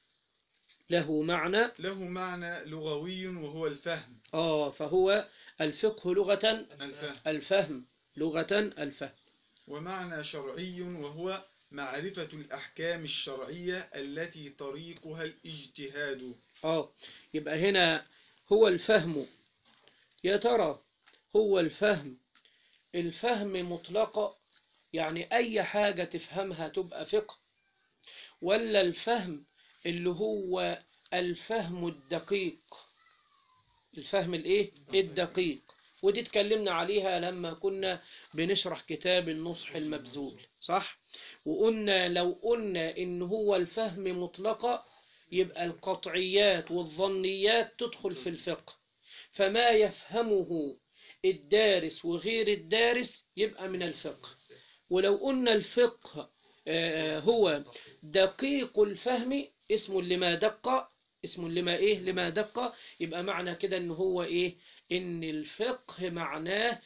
له معنى له معنى لغوي وهو الفهم اه فهو الفقه لغة الفهم الفهم لغة الفهم ومعنى شرعي وهو معرفة الأحكام الشرعية التي طريقها الاجتهاد اه يبقى هنا هو الفهم يا ترى هو الفهم الفهم مطلقة يعني أي حاجة تفهمها تبقى فقه ولا الفهم اللي هو الفهم الدقيق الفهم الايه الدقيق ودي اتكلمنا عليها لما كنا بنشرح كتاب النصح المبذول صح وقلنا لو قلنا ان هو الفهم مطلقة يبقى القطعيات والظنيات تدخل في الفقه فما يفهمه الدارس وغير الدارس يبقى من الفقه ولو قلنا الفقه آه، هو دقيق الفهم اسم لما دق اسم لما ايه لما دق يبقى معنى كده ان هو ايه ان الفقه معناه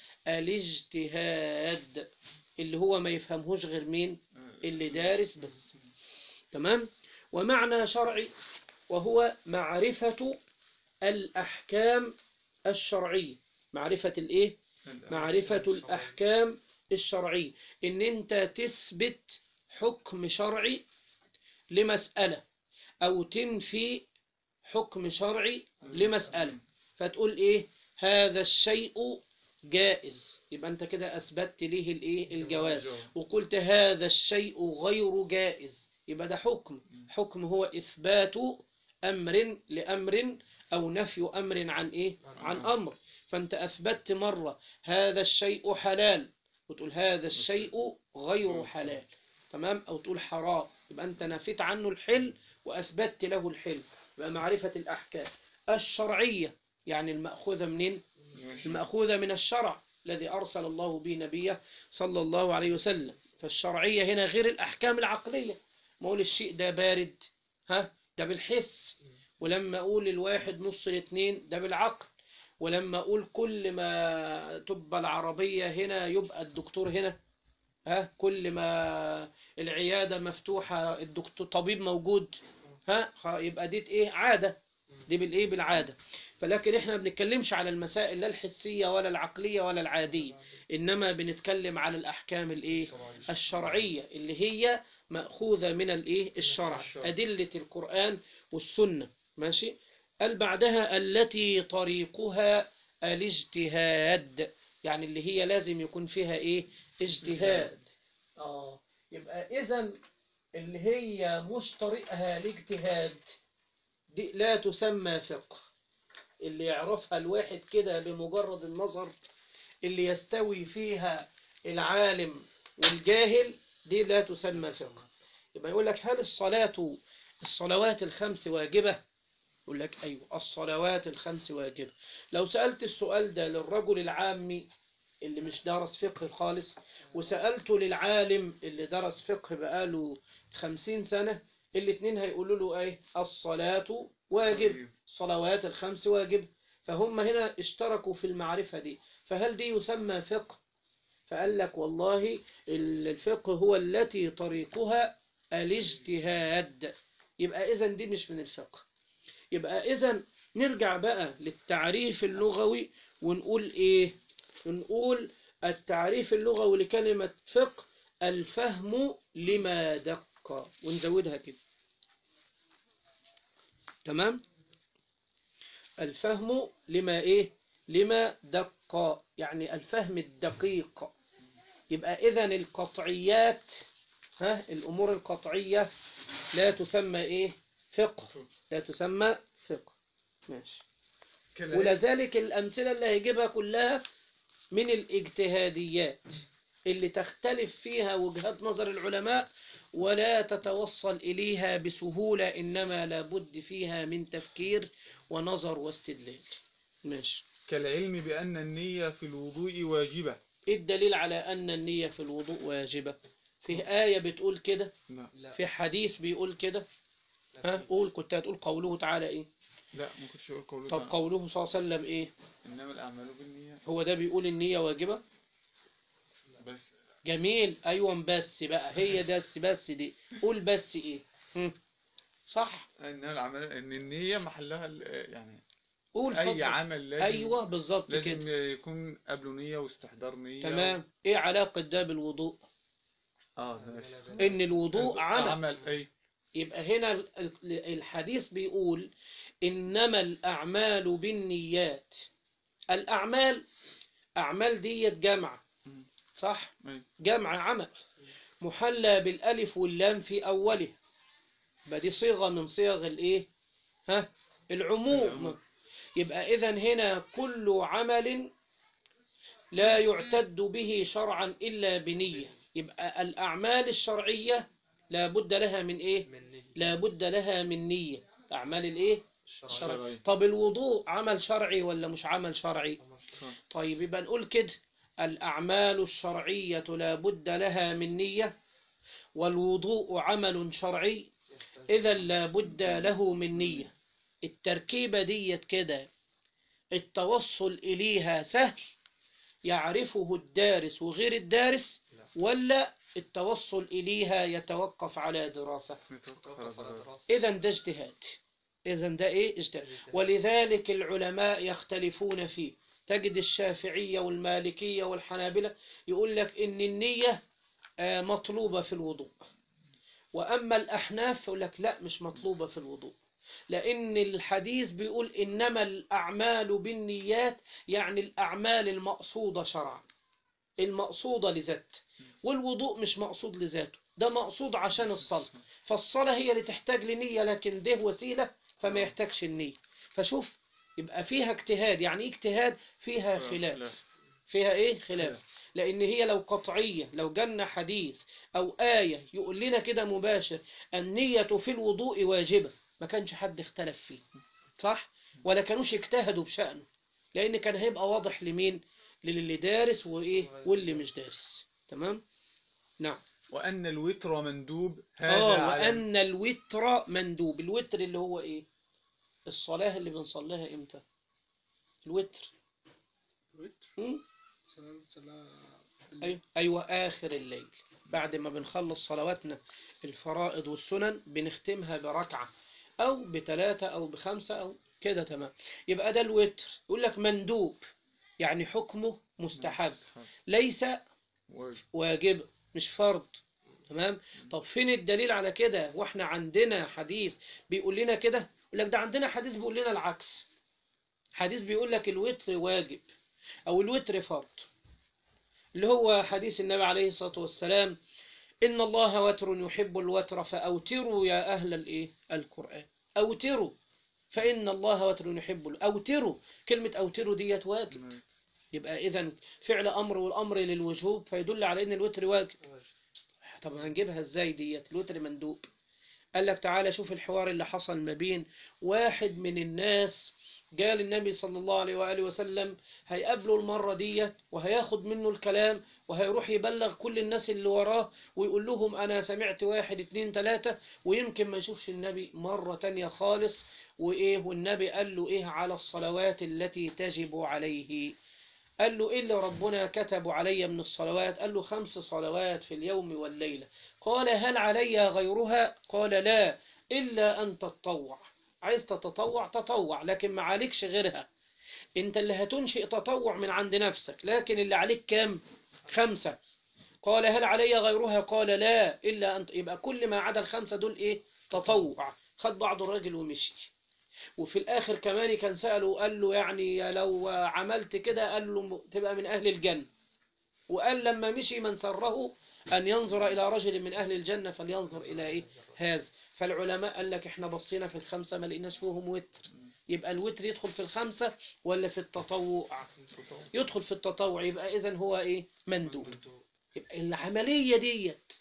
الاجتهاد اللي هو ما يفهمهوش غير مين اللي دارس بس تمام ومعنى شرعي وهو معرفة الأحكام الشرعية معرفة الإيه؟ معرفة الأحكام الشرعية إن أنت تثبت حكم شرعي لمسألة أو تنفي حكم شرعي لمسألة فتقول إيه هذا الشيء جائز يبقى أنت كده أثبتت ليه الإيه الجواز وقلت هذا الشيء غير جائز يبقى ده حكم حكم هو إثبات أمر لأمر أو نفي أمر عن إيه عن أمر فأنت أثبتت مرة هذا الشيء حلال وتقول هذا الشيء غير حلال تمام أو تقول حرام يبقى أنت نفيت عنه الحل وأثبتت له الحل يبقى معرفة الأحكام الشرعية يعني المأخوذة منين المأخوذة من الشرع الذي أرسل الله به نبيه صلى الله عليه وسلم فالشرعية هنا غير الأحكام العقلية ما أقول الشيء ده بارد ها ده بالحس ولما أقول الواحد نص الاثنين ده بالعقل ولما اقول كل ما تبقى العربية هنا يبقى الدكتور هنا ها كل ما العيادة مفتوحة الدكتور طبيب موجود ها خ- يبقى دي ايه عادة دي بالايه بالعادة فلكن احنا ما بنتكلمش على المسائل لا الحسية ولا العقلية ولا العادية انما بنتكلم على الاحكام الايه الشرعية اللي هي مأخوذة من الايه الشرع الشرع. أدلة القرآن والسنة ماشي قال بعدها التي طريقها الاجتهاد يعني اللي هي لازم يكون فيها ايه اجتهاد اه يبقى اذا اللي هي مش طريقها الاجتهاد دي لا تسمى فقه اللي يعرفها الواحد كده بمجرد النظر اللي يستوي فيها العالم والجاهل دي لا تسمى فقه يبقى يقول لك هل الصلاة الصلوات الخمس واجبة يقول لك أيوة الصلوات الخمس واجبة لو سألت السؤال ده للرجل العامي اللي مش دارس فقه خالص وسألته للعالم اللي درس فقه بقاله خمسين سنة الاتنين هيقولوا له ايه الصلاة واجب الصلوات الخمس واجب فهم هنا اشتركوا في المعرفة دي فهل دي يسمى فقه فقال لك والله الفقه هو التي طريقها الاجتهاد يبقى إذا دي مش من الفقه يبقى إذا نرجع بقى للتعريف اللغوي ونقول إيه نقول التعريف اللغوي لكلمة فقه الفهم لما دق ونزودها كده تمام الفهم لما إيه لما دق يعني الفهم الدقيق يبقى إذا القطعيات ها الأمور القطعية لا تسمى إيه فقه لا تسمى فقه ماشي كلا- ولذلك الأمثلة اللي هيجيبها كلها من الاجتهاديات اللي تختلف فيها وجهات نظر العلماء ولا تتوصل إليها بسهولة إنما لابد فيها من تفكير ونظر واستدلال ماشي كالعلم بأن النية في الوضوء واجبة إيه الدليل على أن النية في الوضوء واجبة فيه آية بتقول كده لا لا في حديث بيقول كده ها قول كنت هتقول قوله تعالى إيه لا ما كنتش أقول قوله طب تعالى. قوله صلى الله عليه وسلم إيه إنما الأعمال بالنية هو ده بيقول النية واجبة بس جميل ايوه بس بقى هي ده بس بس دي قول بس ايه هم. صح إنما الأعمال إن النية محلها ال- يعني قول أي اتفضل. عمل لازم ايوه بالظبط لازم كده يكون قبله نية واستحضار نية تمام ايه علاقة ده بالوضوء اه ده ماشي. ان الوضوء عمل عمل أي يبقى هنا ال- ال- الحديث بيقول انما الاعمال بالنيات الاعمال اعمال ديت جمع مم. صح أي جمع عمل محلى بالالف واللام في اوله يبقى دي صيغه من صيغ الايه ها العموم العموم. يبقى اذا هنا كل عمل لا يعتد به شرعا الا بنيه يبقى الاعمال الشرعيه لا بد لها من ايه مني لا بد لها من نيه اعمال الايه الشرع الشرع شرعي. طب الوضوء عمل شرعي ولا مش عمل شرعي طيب يبقى نقول كده الأعمال الشرعية لا بد لها من نية والوضوء عمل شرعي إذا لا بد له من نية التركيبة ديت كده التوصل إليها سهل يعرفه الدارس وغير الدارس ولا التوصل إليها يتوقف على دراسة توقف على دراسة إذا ده اجتهاد إذا ده إيه اجتهاد ولذلك العلماء يختلفون فيه تجد الشافعية والمالكية والحنابلة يقول لك إن النية آه، مطلوبة في الوضوء وأما الأحناف يقول لك لا مش مطلوبة في الوضوء لأن الحديث بيقول إنما الأعمال بالنيات يعني الأعمال المقصودة شرعا المقصودة لذات والوضوء مش مقصود لذاته ده مقصود عشان الصلاة فالصلاة هي اللي تحتاج لنية لكن ده وسيلة فما يحتاجش النية فشوف يبقى فيها اجتهاد يعني ايه اجتهاد فيها خلاف فيها ايه خلاف لان هي لو قطعية لو جالنا حديث او آية يقول لنا كده مباشر النية في الوضوء واجبة ما كانش حد اختلف فيه صح ولا كانوش اجتهدوا بشأنه لان كان هيبقى واضح لمين للي دارس وايه واللي مش دارس تمام نعم وأن الوتر مندوب هذا اه على وان الوتر مندوب الوتر اللي هو ايه الصلاة اللي بنصليها امتى الوتر وتر مم؟ صلاة صلاة أيوة. أيوة آخر الليل بعد ما بنخلص صلواتنا الفرائض والسنن بنختمها بركعة أو بثلاثة أو بخمسة أو كده تمام يبقى ده الوتر يقول لك مندوب يعني حكمه مستحب ليس واجب. واجب مش فرض تمام طب فين الدليل على كده واحنا عندنا حديث بيقول لنا كده يقول لك ده عندنا حديث بيقول لنا العكس حديث بيقول لك الوتر واجب او الوتر فرض اللي هو حديث النبي عليه الصلاة والسلام إن الله وتر يحب الوتر فأوتروا يا أهل الإيه القرآن أوتروا فإن الله وتر يحب ال- أوتروا كلمة أوتروا ديت واجب نعم. يبقى إذا فعل أمر والأمر للوجوب فيدل على إن الوتر واجب طب هنجيبها ازاي ديت الوتر مندوب قال لك تعالى شوف الحوار اللي حصل ما بين واحد من الناس قال النبي صلى الله عليه وآله وسلم هيقابله المرة ديت وهياخد منه الكلام وهيروح يبلغ كل الناس اللي وراه ويقول لهم أنا سمعت واحد اتنين تلاتة ويمكن ما يشوفش النبي مرة تانية خالص وإيه والنبي قال له إيه على الصلوات التي تجب عليه قال له إيه اللي ربنا كتب علي من الصلوات قال له خمس صلوات في اليوم والليلة قال هل علي غيرها قال لا إلا أن تتطوع عايز تتطوع تطوع لكن ما عليكش غيرها انت اللي هتنشئ تطوع من عند نفسك لكن اللي عليك كام خمسة قال هل علي غيرها قال لا إلا أن يبقى كل ما عدا الخمسة دول إيه تطوع خد بعض الراجل ومشي وفي الآخر كمان كان سأله قال له يعني لو عملت كده قال له تبقى من أهل الجنة وقال لما مشي من سره أن ينظر إلى رجل من أهل الجنة فلينظر إلى إيه هذا فالعلماء قال لك احنا بصينا في الخمسة ما لقيناش فيهم وتر يبقى الوتر يدخل في الخمسة ولا في التطوع يدخل في التطوع يبقى إذن هو إيه مندوب يبقى العملية ديت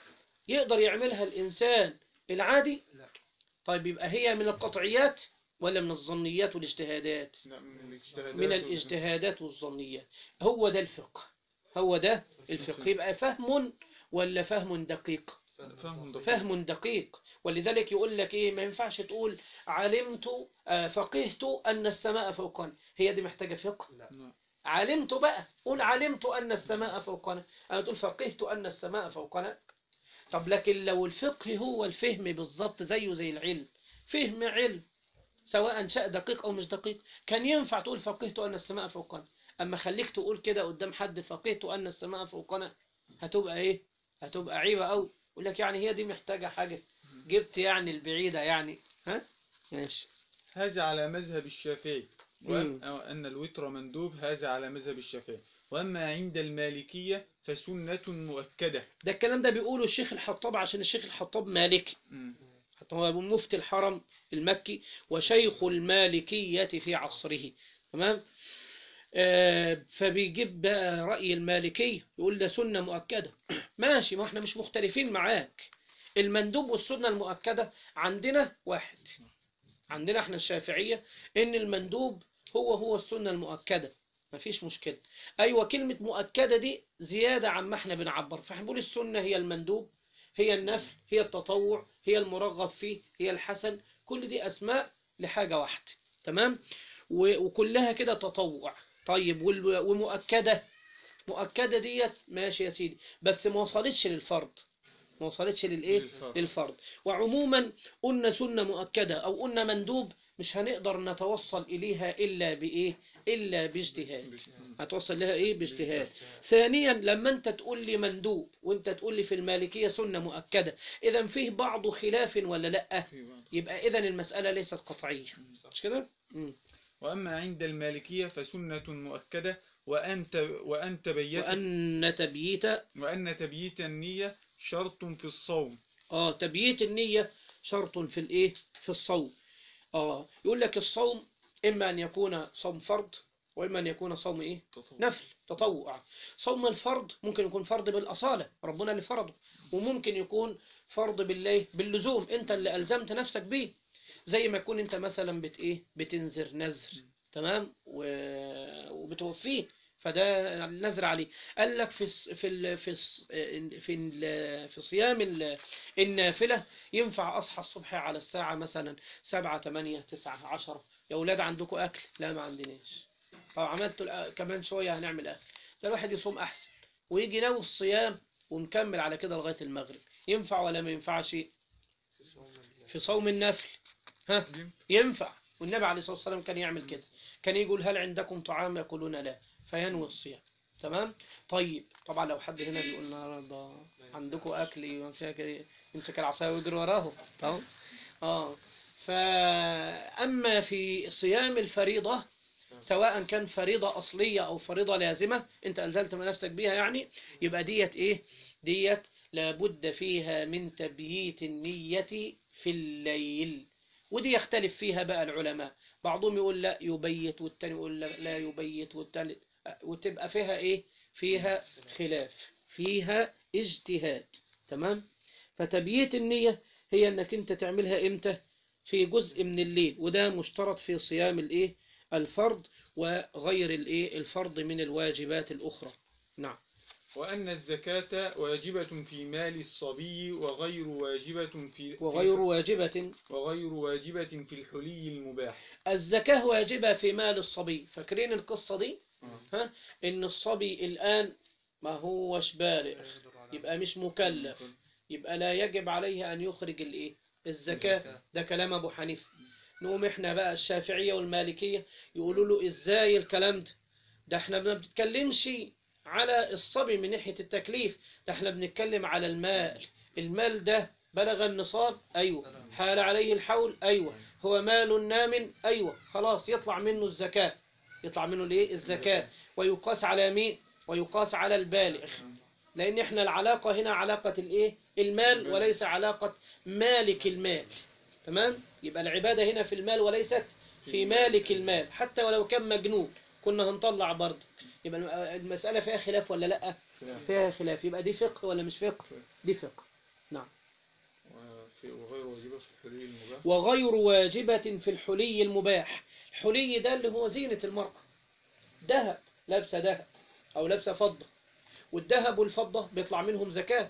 يقدر يعملها الإنسان العادي لا. طيب يبقى هي من القطعيات ولا من الظنيات والاجتهادات لا، من الاجتهادات من وال- الاجتهادات والظنيات هو ده الفقه هو ده الفقه يبقى فهم ولا فهم دقيق فهم دقيق. فهم دقيق ولذلك يقول لك ايه ما ينفعش تقول علمت آه، فقهت ان السماء فوقنا هي دي محتاجه فقه نعم. علمت بقى قول علمت ان السماء فوقنا انا تقول فقهت ان السماء فوقنا طب لكن لو الفقه هو الفهم بالظبط زيه زي العلم فهم علم سواء شاء دقيق او مش دقيق كان ينفع تقول فقهت ان السماء فوقنا اما خليك تقول كده قدام حد فقهت ان السماء فوقنا هتبقى ايه هتبقى عيبه قوي يقول لك يعني هي دي محتاجه حاجه جبت يعني البعيده يعني ها ماشي هذا على مذهب الشافعي مم. وأن الوتر مندوب هذا على مذهب الشافعي وأما عند المالكية فسنة مؤكدة ده الكلام ده بيقوله الشيخ الحطاب عشان الشيخ الحطاب مالكي مم. حتى هو مفتي الحرم المكي وشيخ المالكية في عصره تمام آه فبيجيب بقى رأي المالكية يقول ده سنة مؤكدة ماشي ما احنا مش مختلفين معاك المندوب والسنة المؤكدة عندنا واحد عندنا احنا الشافعية ان المندوب هو هو السنة المؤكدة مفيش مشكلة ايوه كلمة مؤكدة دي زيادة عن ما احنا بنعبر فاحنا بنقول السنة هي المندوب هي النفل هي التطوع هي المرغب فيه هي الحسن كل دي أسماء لحاجة واحدة تمام و- وكلها كده تطوع طيب وال- ومؤكدة مؤكدة ديت ماشي يا سيدي بس ما وصلتش للفرض ما وصلتش للايه للفرض. للفرض وعموما قلنا سنة مؤكدة او قلنا مندوب مش هنقدر نتوصل اليها الا بايه الا باجتهاد هتوصل لها ايه باجتهاد ثانيا لما انت تقول لي مندوب وانت تقول لي في المالكية سنة مؤكدة اذا فيه بعض خلاف ولا لا في بعض. يبقى اذا المسألة ليست قطعية مش كده مم. وأما عند المالكية فسنة مؤكدة وأن ت- وأن تبيت وأن تبييت وأن تبييت النية شرط في الصوم اه تبييت النية شرط في الايه في الصوم اه يقول لك الصوم اما ان يكون صوم فرض واما ان يكون صوم ايه نفل تطوع صوم الفرض ممكن يكون فرض بالأصالة ربنا اللي فرضه وممكن يكون فرض بالله باللزوم انت اللي ألزمت نفسك بيه زي ما يكون انت مثلا بت ايه بتنذر نذر تمام و... وبتوفيه فده النذر عليه قال لك في الص- في ال... في الص- في ال... في صيام ال... النافلة ينفع أصحى الصبح على الساعة مثلا سبعة تمانية تسعة عشرة يا أولاد عندكم أكل لا ما عندناش طب عملت الأ- كمان شوية هنعمل أكل ده الواحد يصوم أحسن ويجي ناوي الصيام ومكمل على كده لغاية المغرب ينفع ولا ما ينفعش في صوم النفل ها ينفع والنبي عليه الصلاة والسلام كان يعمل كده كان يقول هل عندكم طعام يقولون لا فينوي الصيام تمام طيب طبعا لو حد هنا بيقول لنا ده عندكم اكل فيها كده يمسك العصايه ويجري وراه تمام اه فاما في صيام الفريضه سواء كان فريضه اصليه او فريضه لازمه انت الزمت من نفسك بيها يعني يبقى ديت ايه ديت لابد فيها من تبييت النيه في الليل ودي يختلف فيها بقى العلماء بعضهم يقول لا يبيت والتاني يقول لا, لا يبيت والتالت وتبقى فيها ايه فيها خلاف فيها اجتهاد تمام فتبييت النية هي انك انت تعملها امتى في جزء من الليل وده مشترط في صيام الايه الفرض وغير الايه الفرض من الواجبات الاخرى نعم وأن الزكاة واجبة في مال الصبي وغير واجبة في وغير واجبة وغير واجبة في الحلي المباح الزكاة واجبة في مال الصبي فاكرين القصة دي ها ان الصبي الآن ما هوش بالغ يبقى مش مكلف يبقى لا يجب عليه أن يخرج الإيه الزكاة ده كلام أبو حنيفة نقوم إحنا بقى الشافعية والمالكية يقولوا له إزاي الكلام ده ده إحنا ما بنتكلمش على الصبي من ناحية التكليف ده إحنا بنتكلم على المال المال ده بلغ النصاب أيوة حال عليه الحول أيوة هو مال نام أيوة خلاص يطلع منه الزكاة يطلع منه الإيه الزكاة ويقاس على مين ويقاس على البالغ لأن إحنا العلاقة هنا علاقة الإيه المال وليس علاقة مالك المال تمام يبقى العبادة هنا في المال وليست في مالك المال حتى ولو كان مجنون كنا هنطلع برضه يبقى المسألة فيها خلاف ولا لأ فيها خلاف يبقى دي فقه ولا مش فقه دي فقه نعم وفي- وغير واجبة في الحلي المباح وغير واجبة في الحلي المباح الحلي ده اللي هو زينة المرأة ذهب لابسة ذهب أو لابسة فضة والذهب والفضة بيطلع منهم زكاة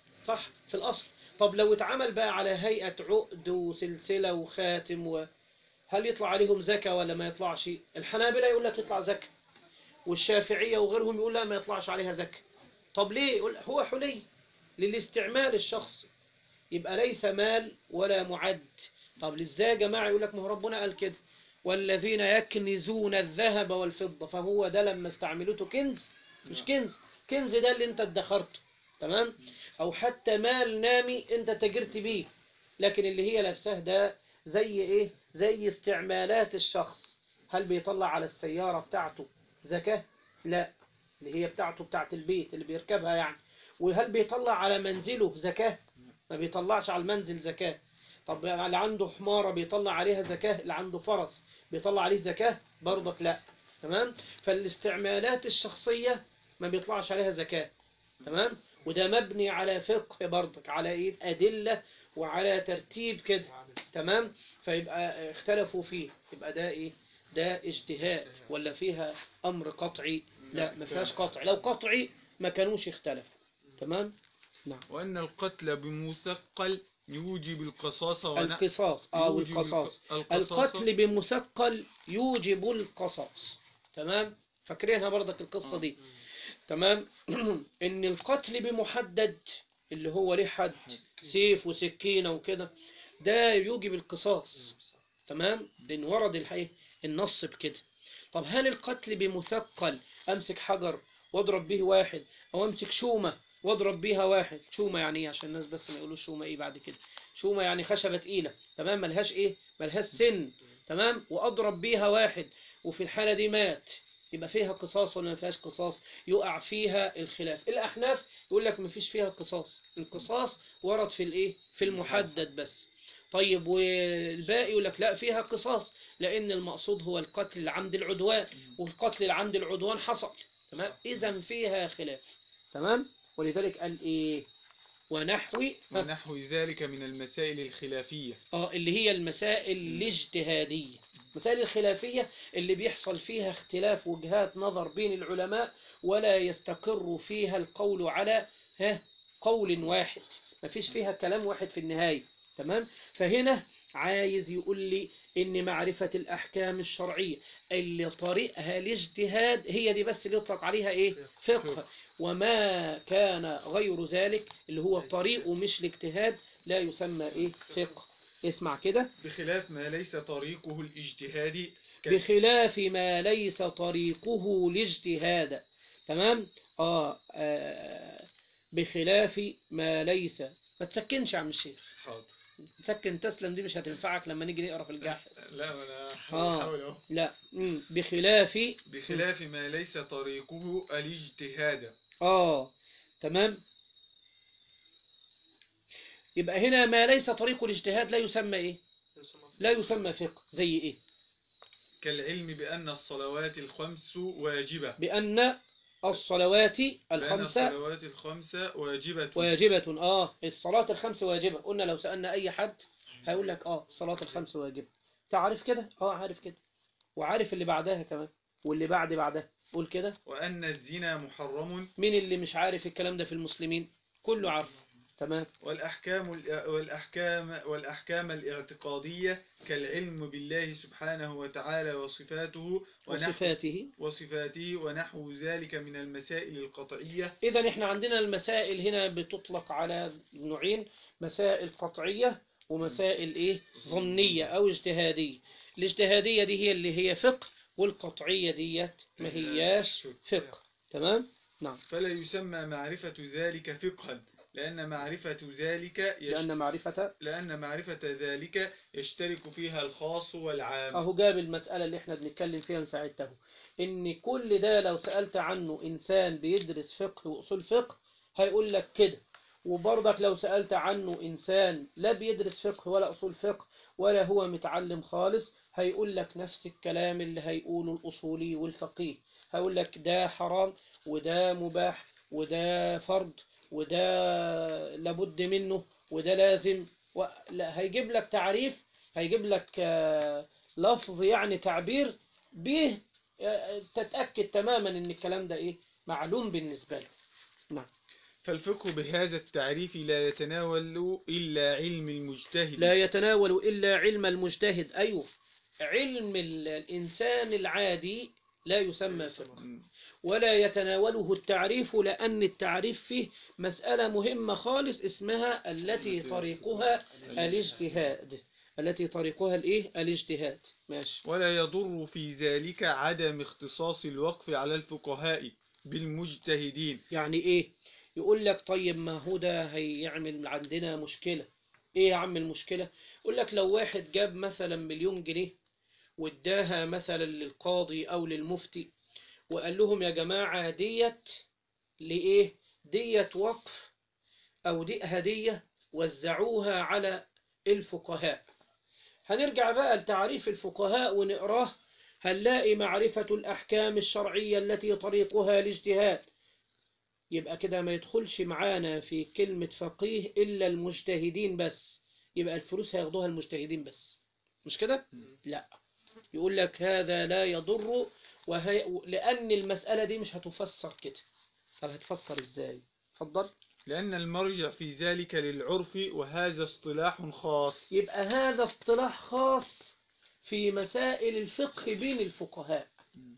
صح في الأصل طب لو اتعمل بقى على هيئة عقد وسلسلة وخاتم و... هل يطلع عليهم زكاة ولا ما يطلعش الحنابلة يقول لك يطلع زكاة والشافعية وغيرهم يقول لا ما يطلعش عليها زكاة طب ليه يقول هو حلي للاستعمال الشخصي يبقى ليس مال ولا معد طب ازاي يا جماعة يقول لك ما هو ربنا قال كده والذين يكنزون الذهب والفضة فهو ده لما استعملته كنز مش كنز كنز ده اللي انت ادخرته تمام او حتى مال نامي انت تجرت بيه لكن اللي هي لابساه ده زي ايه زي استعمالات الشخص هل بيطلع على السيارة بتاعته زكاة لا اللي هي بتاعته بتاعت البيت اللي بيركبها يعني وهل بيطلع على منزله زكاة ما بيطلعش على المنزل زكاة طب اللي عنده حمارة بيطلع عليها زكاة اللي عنده فرس بيطلع عليه زكاة برضك لا تمام فالاستعمالات الشخصية ما بيطلعش عليها زكاة تمام وده مبني على فقه برضك على ايه أدلة وعلى ترتيب كده تمام فيبقى اختلفوا فيه يبقى ده ايه ده اجتهاد ولا فيها امر قطعي لا ما فيهاش قطع لو قطعي ما كانوش اختلفوا تمام وأن القتل بمثقل يوجب القصاص ون... القصاص اه يوجب والقصاص الق- القتل بمثقل يوجب القصاص تمام فاكرينها برضك القصة دي تمام ان القتل بمحدد اللي هو ليه حد سيف وسكينة وكده ده يوجب القصاص تمام لان ورد الحقيقة النص بكده طب هل القتل بمثقل امسك حجر واضرب به واحد او امسك شومة واضرب بيها واحد شومة يعني ايه عشان الناس بس ما يقولوش شومة ايه بعد كده شومة يعني خشبة تقيلة تمام ملهاش ايه ملهاش سن تمام واضرب بيها واحد وفي الحالة دي مات يبقى فيها قصاص ولا ما فيهاش قصاص يقع فيها الخلاف الاحناف يقول لك ما فيش فيها قصاص القصاص ورد في الايه في المحدد بس طيب والباقي يقول لك لا فيها قصاص لان المقصود هو القتل العمد العدوان والقتل العمد العدوان حصل تمام اذا فيها خلاف تمام ولذلك قال ايه ونحوي ها، ونحو ذلك من المسائل الخلافية اه اللي هي المسائل الاجتهادية المسائل الخلافية اللي بيحصل فيها اختلاف وجهات نظر بين العلماء ولا يستقر فيها القول على ها قول واحد ما فيش فيها كلام واحد في النهاية تمام فهنا عايز يقول لي ان معرفة الاحكام الشرعية اللي طريقها الاجتهاد هي دي بس اللي يطلق عليها ايه فقه فقه. وما كان غير ذلك اللي هو طريقه مش الاجتهاد لا يسمى ايه فقه اسمع كده بخلاف ما ليس طريقه الاجتهادي ك- بخلاف ما ليس طريقه الاجتهاد تمام آه, آه بخلاف ما ليس ما تسكنش يا عم الشيخ حاضر تسكن تسلم دي مش هتنفعك لما نيجي نقرا في الجاحظ لا ما انا آه. بحاول اهو لا مم. بخلاف بخلاف ما ليس طريقه الاجتهاد اه تمام يبقى هنا ما ليس طريق الاجتهاد لا يسمى ايه لا يسمى فقه زي ايه كالعلم بأن الصلوات الخمس واجبة بأن الصلوات بأن الخمسة الصلوات الخمسة واجبة واجبة اه الصلاة الخمس واجبة قلنا لو سألنا أي حد هيقول لك اه الصلاة الخمس واجبة تعرف كده اه عارف كده وعارف اللي بعدها كمان واللي بعد بعدها قول كده وأن الزنا محرم مين اللي مش عارف الكلام ده في المسلمين كله عارفه تمام والأحكام والأحكام والأحكام الاعتقادية كالعلم بالله سبحانه وتعالى وصفاته ونحو وصفاته وصفاته ونحو ذلك من المسائل القطعية إذا إحنا عندنا المسائل هنا بتطلق على نوعين مسائل قطعية ومسائل إيه ظنية أو اجتهادية الاجتهادية دي هي اللي هي فقه والقطعية ديت ما هياش فقه تمام نعم فلا يسمى معرفة ذلك فقها لأن معرفة ذلك يش... لأن معرفة لأن معرفة ذلك يشترك فيها الخاص والعام أهو جاب المسألة اللي إحنا بنتكلم فيها من ساعتها إن كل ده لو سألت عنه إنسان بيدرس فقه وأصول فقه هيقول لك كده وبرضك لو سألت عنه إنسان لا بيدرس فقه ولا أصول فقه ولا هو متعلم خالص هيقول لك نفس الكلام اللي هيقوله الأصولي والفقيه هيقول لك ده حرام وده مباح وده فرض وده لابد منه وده لازم و... لا هيجيب لك تعريف هيجيب لك آه، لفظ يعني تعبير به آه، تتأكد تماما ان الكلام ده ايه معلوم بالنسبة له نعم فالفقه بهذا التعريف لا يتناول إلا علم المجتهد لا يتناول إلا علم المجتهد أيوه علم ال- الإنسان العادي لا يسمى فقه م. ولا يتناوله التعريف لأن التعريف فيه مسألة مهمة خالص اسمها التي طريقها الاجتهاد التي طريقها الايه الاجتهاد ماشي ولا يضر في ذلك عدم اختصاص الوقف على الفقهاء بالمجتهدين يعني ايه يقول لك طيب ما هو ده هيعمل عندنا مشكلة ايه يا عم المشكلة يقول لك لو واحد جاب مثلا مليون جنيه واداها مثلا للقاضي او للمفتي وقال لهم يا جماعة ديت لإيه ديت وقف أو دي هدية وزعوها على الفقهاء هنرجع بقى لتعريف الفقهاء ونقراه هنلاقي معرفة الأحكام الشرعية التي طريقها الاجتهاد يبقى كده ما يدخلش معانا في كلمة فقيه إلا المجتهدين بس يبقى الفلوس هياخدوها المجتهدين بس مش كده؟ لا يقول لك هذا لا يضر وهي... لأن المسألة دي مش هتفسر كده طب هتفسر ازاي؟ اتفضل لأن المرجع في ذلك للعرف وهذا اصطلاح خاص يبقى هذا اصطلاح خاص في مسائل الفقه بين الفقهاء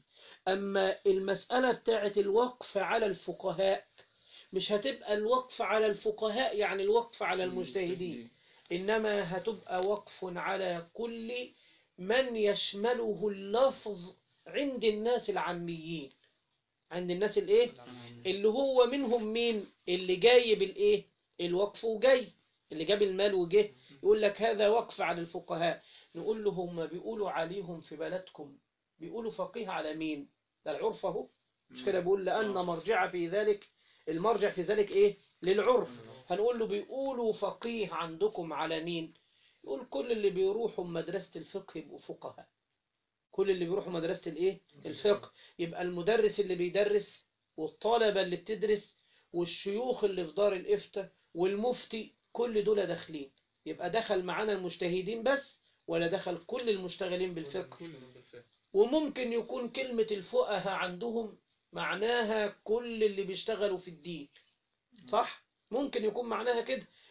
أما المسألة بتاعت الوقف على الفقهاء مش هتبقى الوقف على الفقهاء يعني الوقف على المجتهدين إنما هتبقى وقف على كل من يشمله اللفظ عند الناس العاميين عند الناس الايه اللي هو منهم مين اللي جاي بالايه الوقف وجاي اللي جاب المال وجه يقول لك هذا وقف على الفقهاء نقول له هم بيقولوا عليهم في بلدكم بيقولوا فقيه على مين ده العرف اهو مش كده بيقول لأن مرجع في ذلك المرجع في ذلك ايه للعرف هنقول له بيقولوا فقيه عندكم على مين يقول كل اللي بيروحوا مدرسة الفقه يبقوا فقهاء كل اللي بيروحوا مدرسة الايه الفقه يبقى المدرس اللي بيدرس والطلبة اللي بتدرس والشيوخ اللي في دار الإفتاء والمفتي كل دول داخلين يبقى دخل معانا المجتهدين بس ولا دخل كل المشتغلين بالفقه وممكن يكون كلمة الفقهاء عندهم معناها كل اللي بيشتغلوا في الدين صح؟ ممكن يكون معناها كده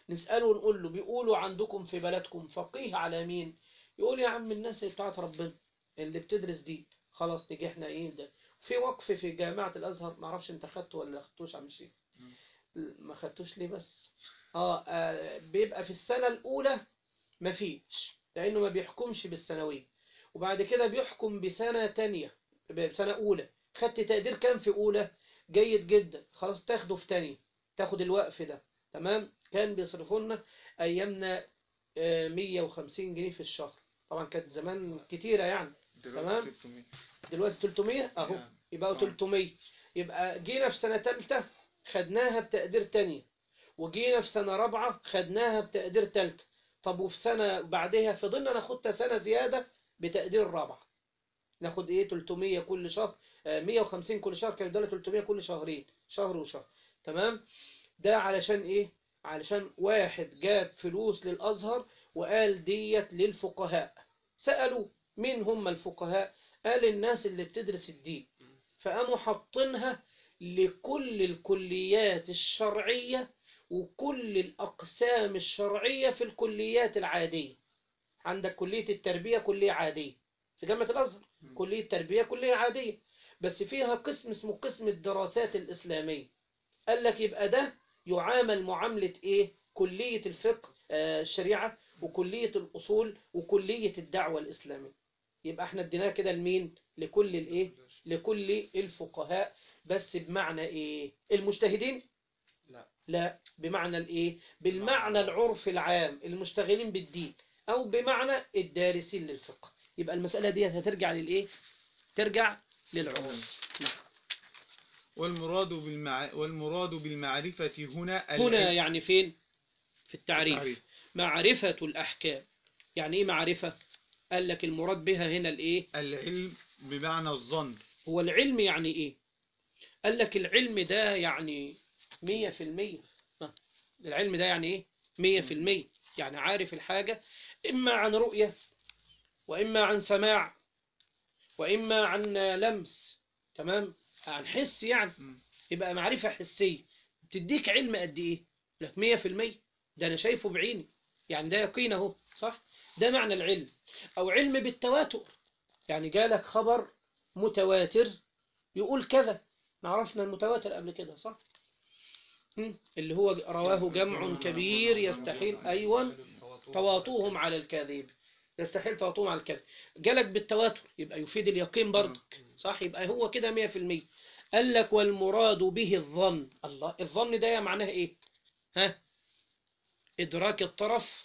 نسأله ونقول له بيقولوا عندكم في بلدكم فقيه على مين يقول يا عم الناس اللي بتاعت ربنا اللي بتدرس دين خلاص نيجي احنا ايه ده في وقف في جامعة الأزهر ما اعرفش انت خدته ولا ما خدتوش عم شيخ ما خدتوش ليه بس آه, اه بيبقى في السنة الأولى ما فيش لأنه ما بيحكمش بالسنوية وبعد كده بيحكم بسنة تانية بسنة أولى خدت تقدير كام في أولى جيد جدا خلاص تاخده في تانية تاخد الوقف ده تمام كان بيصرفوا لنا أيامنا آه، 150 جنيه في الشهر طبعا كانت زمان كتيرة يعني دلوقتي تمام. 300. دلوقتي 300 أهو نعم. يبقى آه. 300 يبقى جينا في سنة تالتة خدناها بتقدير تانية وجينا في سنة رابعة خدناها بتقدير تالتة طب وفي سنة بعدها فضلنا ناخدها سنة زيادة بتقدير الرابعة ناخد ايه 300 كل شهر آه، 150 كل شهر كان ده 300 كل شهرين شهر وشهر تمام ده علشان ايه علشان واحد جاب فلوس للأزهر وقال ديت للفقهاء سألوا مين هم الفقهاء قال الناس اللي بتدرس الدين فقاموا حاطينها لكل الكليات الشرعية وكل الأقسام الشرعية في الكليات العادية عندك كلية التربية كلية عادية في جامعة الأزهر مم. كلية تربية كلية عادية بس فيها قسم اسمه قسم الدراسات الإسلامية قال لك يبقى ده يعامل معاملة إيه كلية الفقه آه، الشريعة وكلية الأصول وكلية الدعوة الإسلامية يبقى احنا اديناه كده لمين لكل الايه لكل الفقهاء بس بمعنى ايه المجتهدين لا. لا بمعنى الايه بالمعنى العرفي العام المشتغلين بالدين او بمعنى الدارسين للفقه يبقى المسألة دي هترجع للايه ترجع للعرف والمراد بالمع... والمراد بالمعرفة هنا هنا العلم. يعني فين في التعريف التعريف. معرفة الأحكام يعني ايه معرفة قال لك المراد بها هنا الايه العلم بمعنى الظن هو العلم يعني ايه قال لك العلم ده يعني مية في المية ها، العلم ده يعني ايه مية في المية يعني عارف الحاجة إما عن رؤية وإما عن سماع وإما عن لمس تمام عن حس يعني مم. يبقى معرفة حسية تديك علم قد إيه لك مية في المية ده أنا شايفه بعيني يعني ده يقين أهو صح ده معنى العلم أو علم بالتواتر يعني جالك خبر متواتر يقول كذا عرفنا المتواتر قبل كده صح هم؟ اللي هو رواه جمع كبير يستحيل أيوة تواطوهم على الكاذب يستحيل تواطوهم على الكاذب جالك بالتواتر يبقى يفيد اليقين برضك صح يبقى هو كده مية في المية قال لك والمراد به الظن الله الظن ده معناه ايه ها إدراك الطرف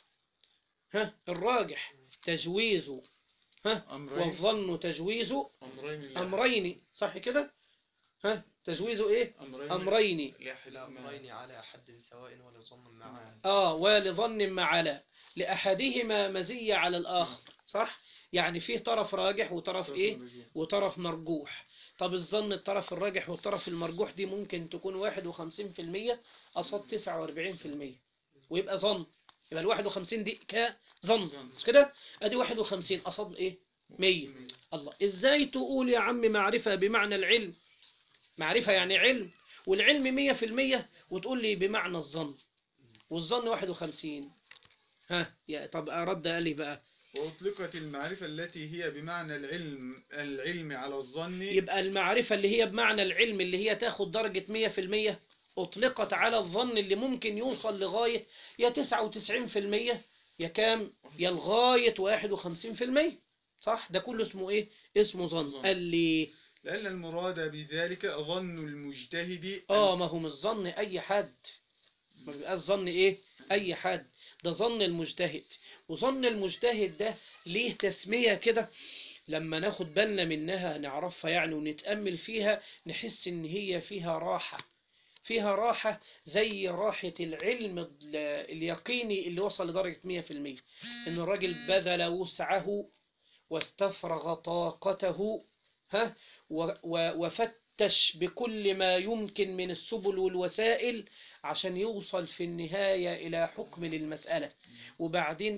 ها الراجح تجويزه ها أمرين والظن تجويزه أمرين لا أمرين صح كده ها تجويزه إيه أمرين أمرين لا أمرين على حد سواء ولا ظن معا آه ولظن ما على لأحدهما مزية على الآخر صح يعني فيه طرف راجح وطرف إيه وطرف مرجوح طب الظن الطرف الراجح والطرف المرجوح دي ممكن تكون واحد وخمسين في المية قصاد تسعة واربعين في المية ويبقى ظن يبقى الواحد وخمسين دي كظن مش كده ادي واحد وخمسين قصاد ايه مية الله ازاي تقول يا عم معرفة بمعنى العلم معرفة يعني علم والعلم مية في المية وتقول لي بمعنى الظن والظن واحد وخمسين ها يا طب رد قال لي بقى وأطلقت المعرفة التي هي بمعنى العلم العلم على الظن يبقى المعرفة اللي هي بمعنى العلم اللي هي تاخد درجة مية في المية أطلقت على الظن اللي ممكن يوصل لغاية يا تسعة وتسعين في المية يا كام يا لغاية واحد وخمسين في المية صح ده كله اسمه ايه اسمه ظن ظن. قال لي لأن المراد بذلك ظن المجتهد اه ما هو مش ظن اي حد ما بيبقاش ظن ايه اي حد ده ظن المجتهد وظن المجتهد ده ليه تسمية كده لما ناخد بالنا منها نعرفها يعني ونتأمل فيها نحس ان هي فيها راحة فيها راحة زي راحة العلم ال- اليقيني اللي وصل لدرجة 100% ان الراجل بذل وسعه واستفرغ طاقته ها و- و- وفتش بكل ما يمكن من السبل والوسائل عشان يوصل في النهاية إلى حكم للمسألة وبعدين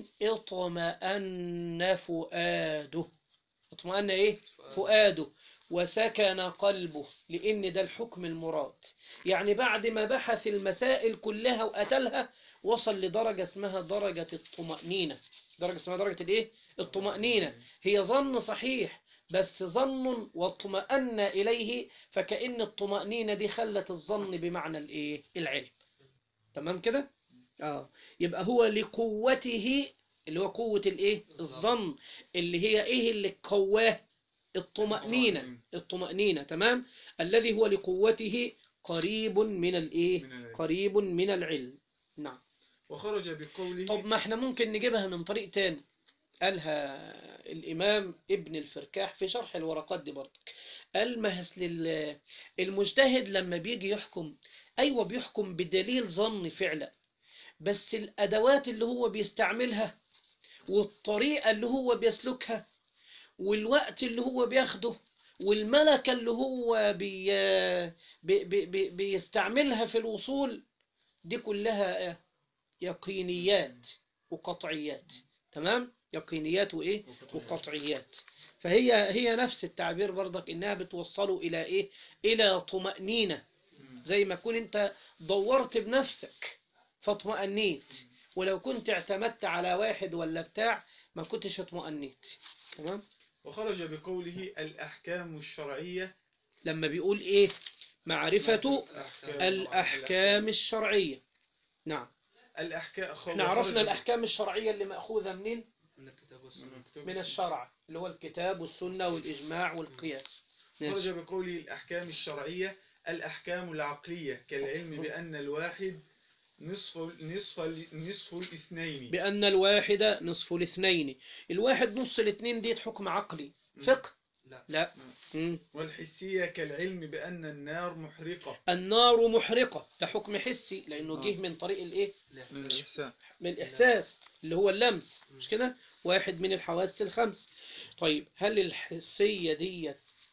اطمأن فؤاده اطمأن ايه فؤاده وسكن قلبه لأن ده الحكم المراد يعني بعد ما بحث المسائل كلها وقتلها وصل لدرجة اسمها درجة الطمأنينة درجة اسمها درجة الايه الطمأنينة هي ظن صحيح بس ظن واطمأن إليه فكأن الطمأنينة دي خلت الظن بمعنى الايه العلم تمام كده اه يبقى هو لقوته اللي هو قوة الايه الظن اللي هي ايه اللي قواه الطمأنينة الطمأنينة تمام الذي هو لقوته قريب من الايه من العلم. قريب من العلم نعم وخرج بقوله طب ما احنا ممكن نجيبها من طريق تاني قالها الإمام ابن الفركاح في شرح الورقات دي برضك قال ما هس لل- المجتهد لما بيجي يحكم أيوة بيحكم بدليل ظني فعلا بس الأدوات اللي هو بيستعملها والطريقة اللي هو بيسلكها والوقت اللي هو بياخده والملكة اللي هو بي بي بي بي بيستعملها في الوصول دي كلها يقينيات وقطعيات تمام يقينيات وايه وقطعيات فهي هي نفس التعبير برضك انها بتوصله الى ايه الى طمأنينة زي ما كون انت دورت بنفسك فاطمأنيت ولو كنت اعتمدت على واحد ولا بتاع ما كنتش اطمأنيت تمام وخرج بقوله الأحكام الشرعية لما بيقول ايه معرفة الأحكام الشرعية نعم الأحكام احنا عرفنا الأحكام الشرعية اللي مأخوذة منين من الكتاب والسنة من الشرع اللي هو الكتاب والسنة والإجماع والقياس خرج ماشي. بقوله الأحكام الشرعية الأحكام العقلية كالعلم بأن الواحد نصف نصف نصف الاثنين بأن الواحد نصف الاثنين الواحد نص الاثنين ديت حكم عقلي فقه لا. لا مم. والحسية كالعلم بأن النار محرقة النار محرقة ده حكم حسي لأنه آه. جه من طريق الإيه من الإحسان من الإحساس اللي هو اللمس مش كده واحد من الحواس الخمس طيب هل الحسية ديت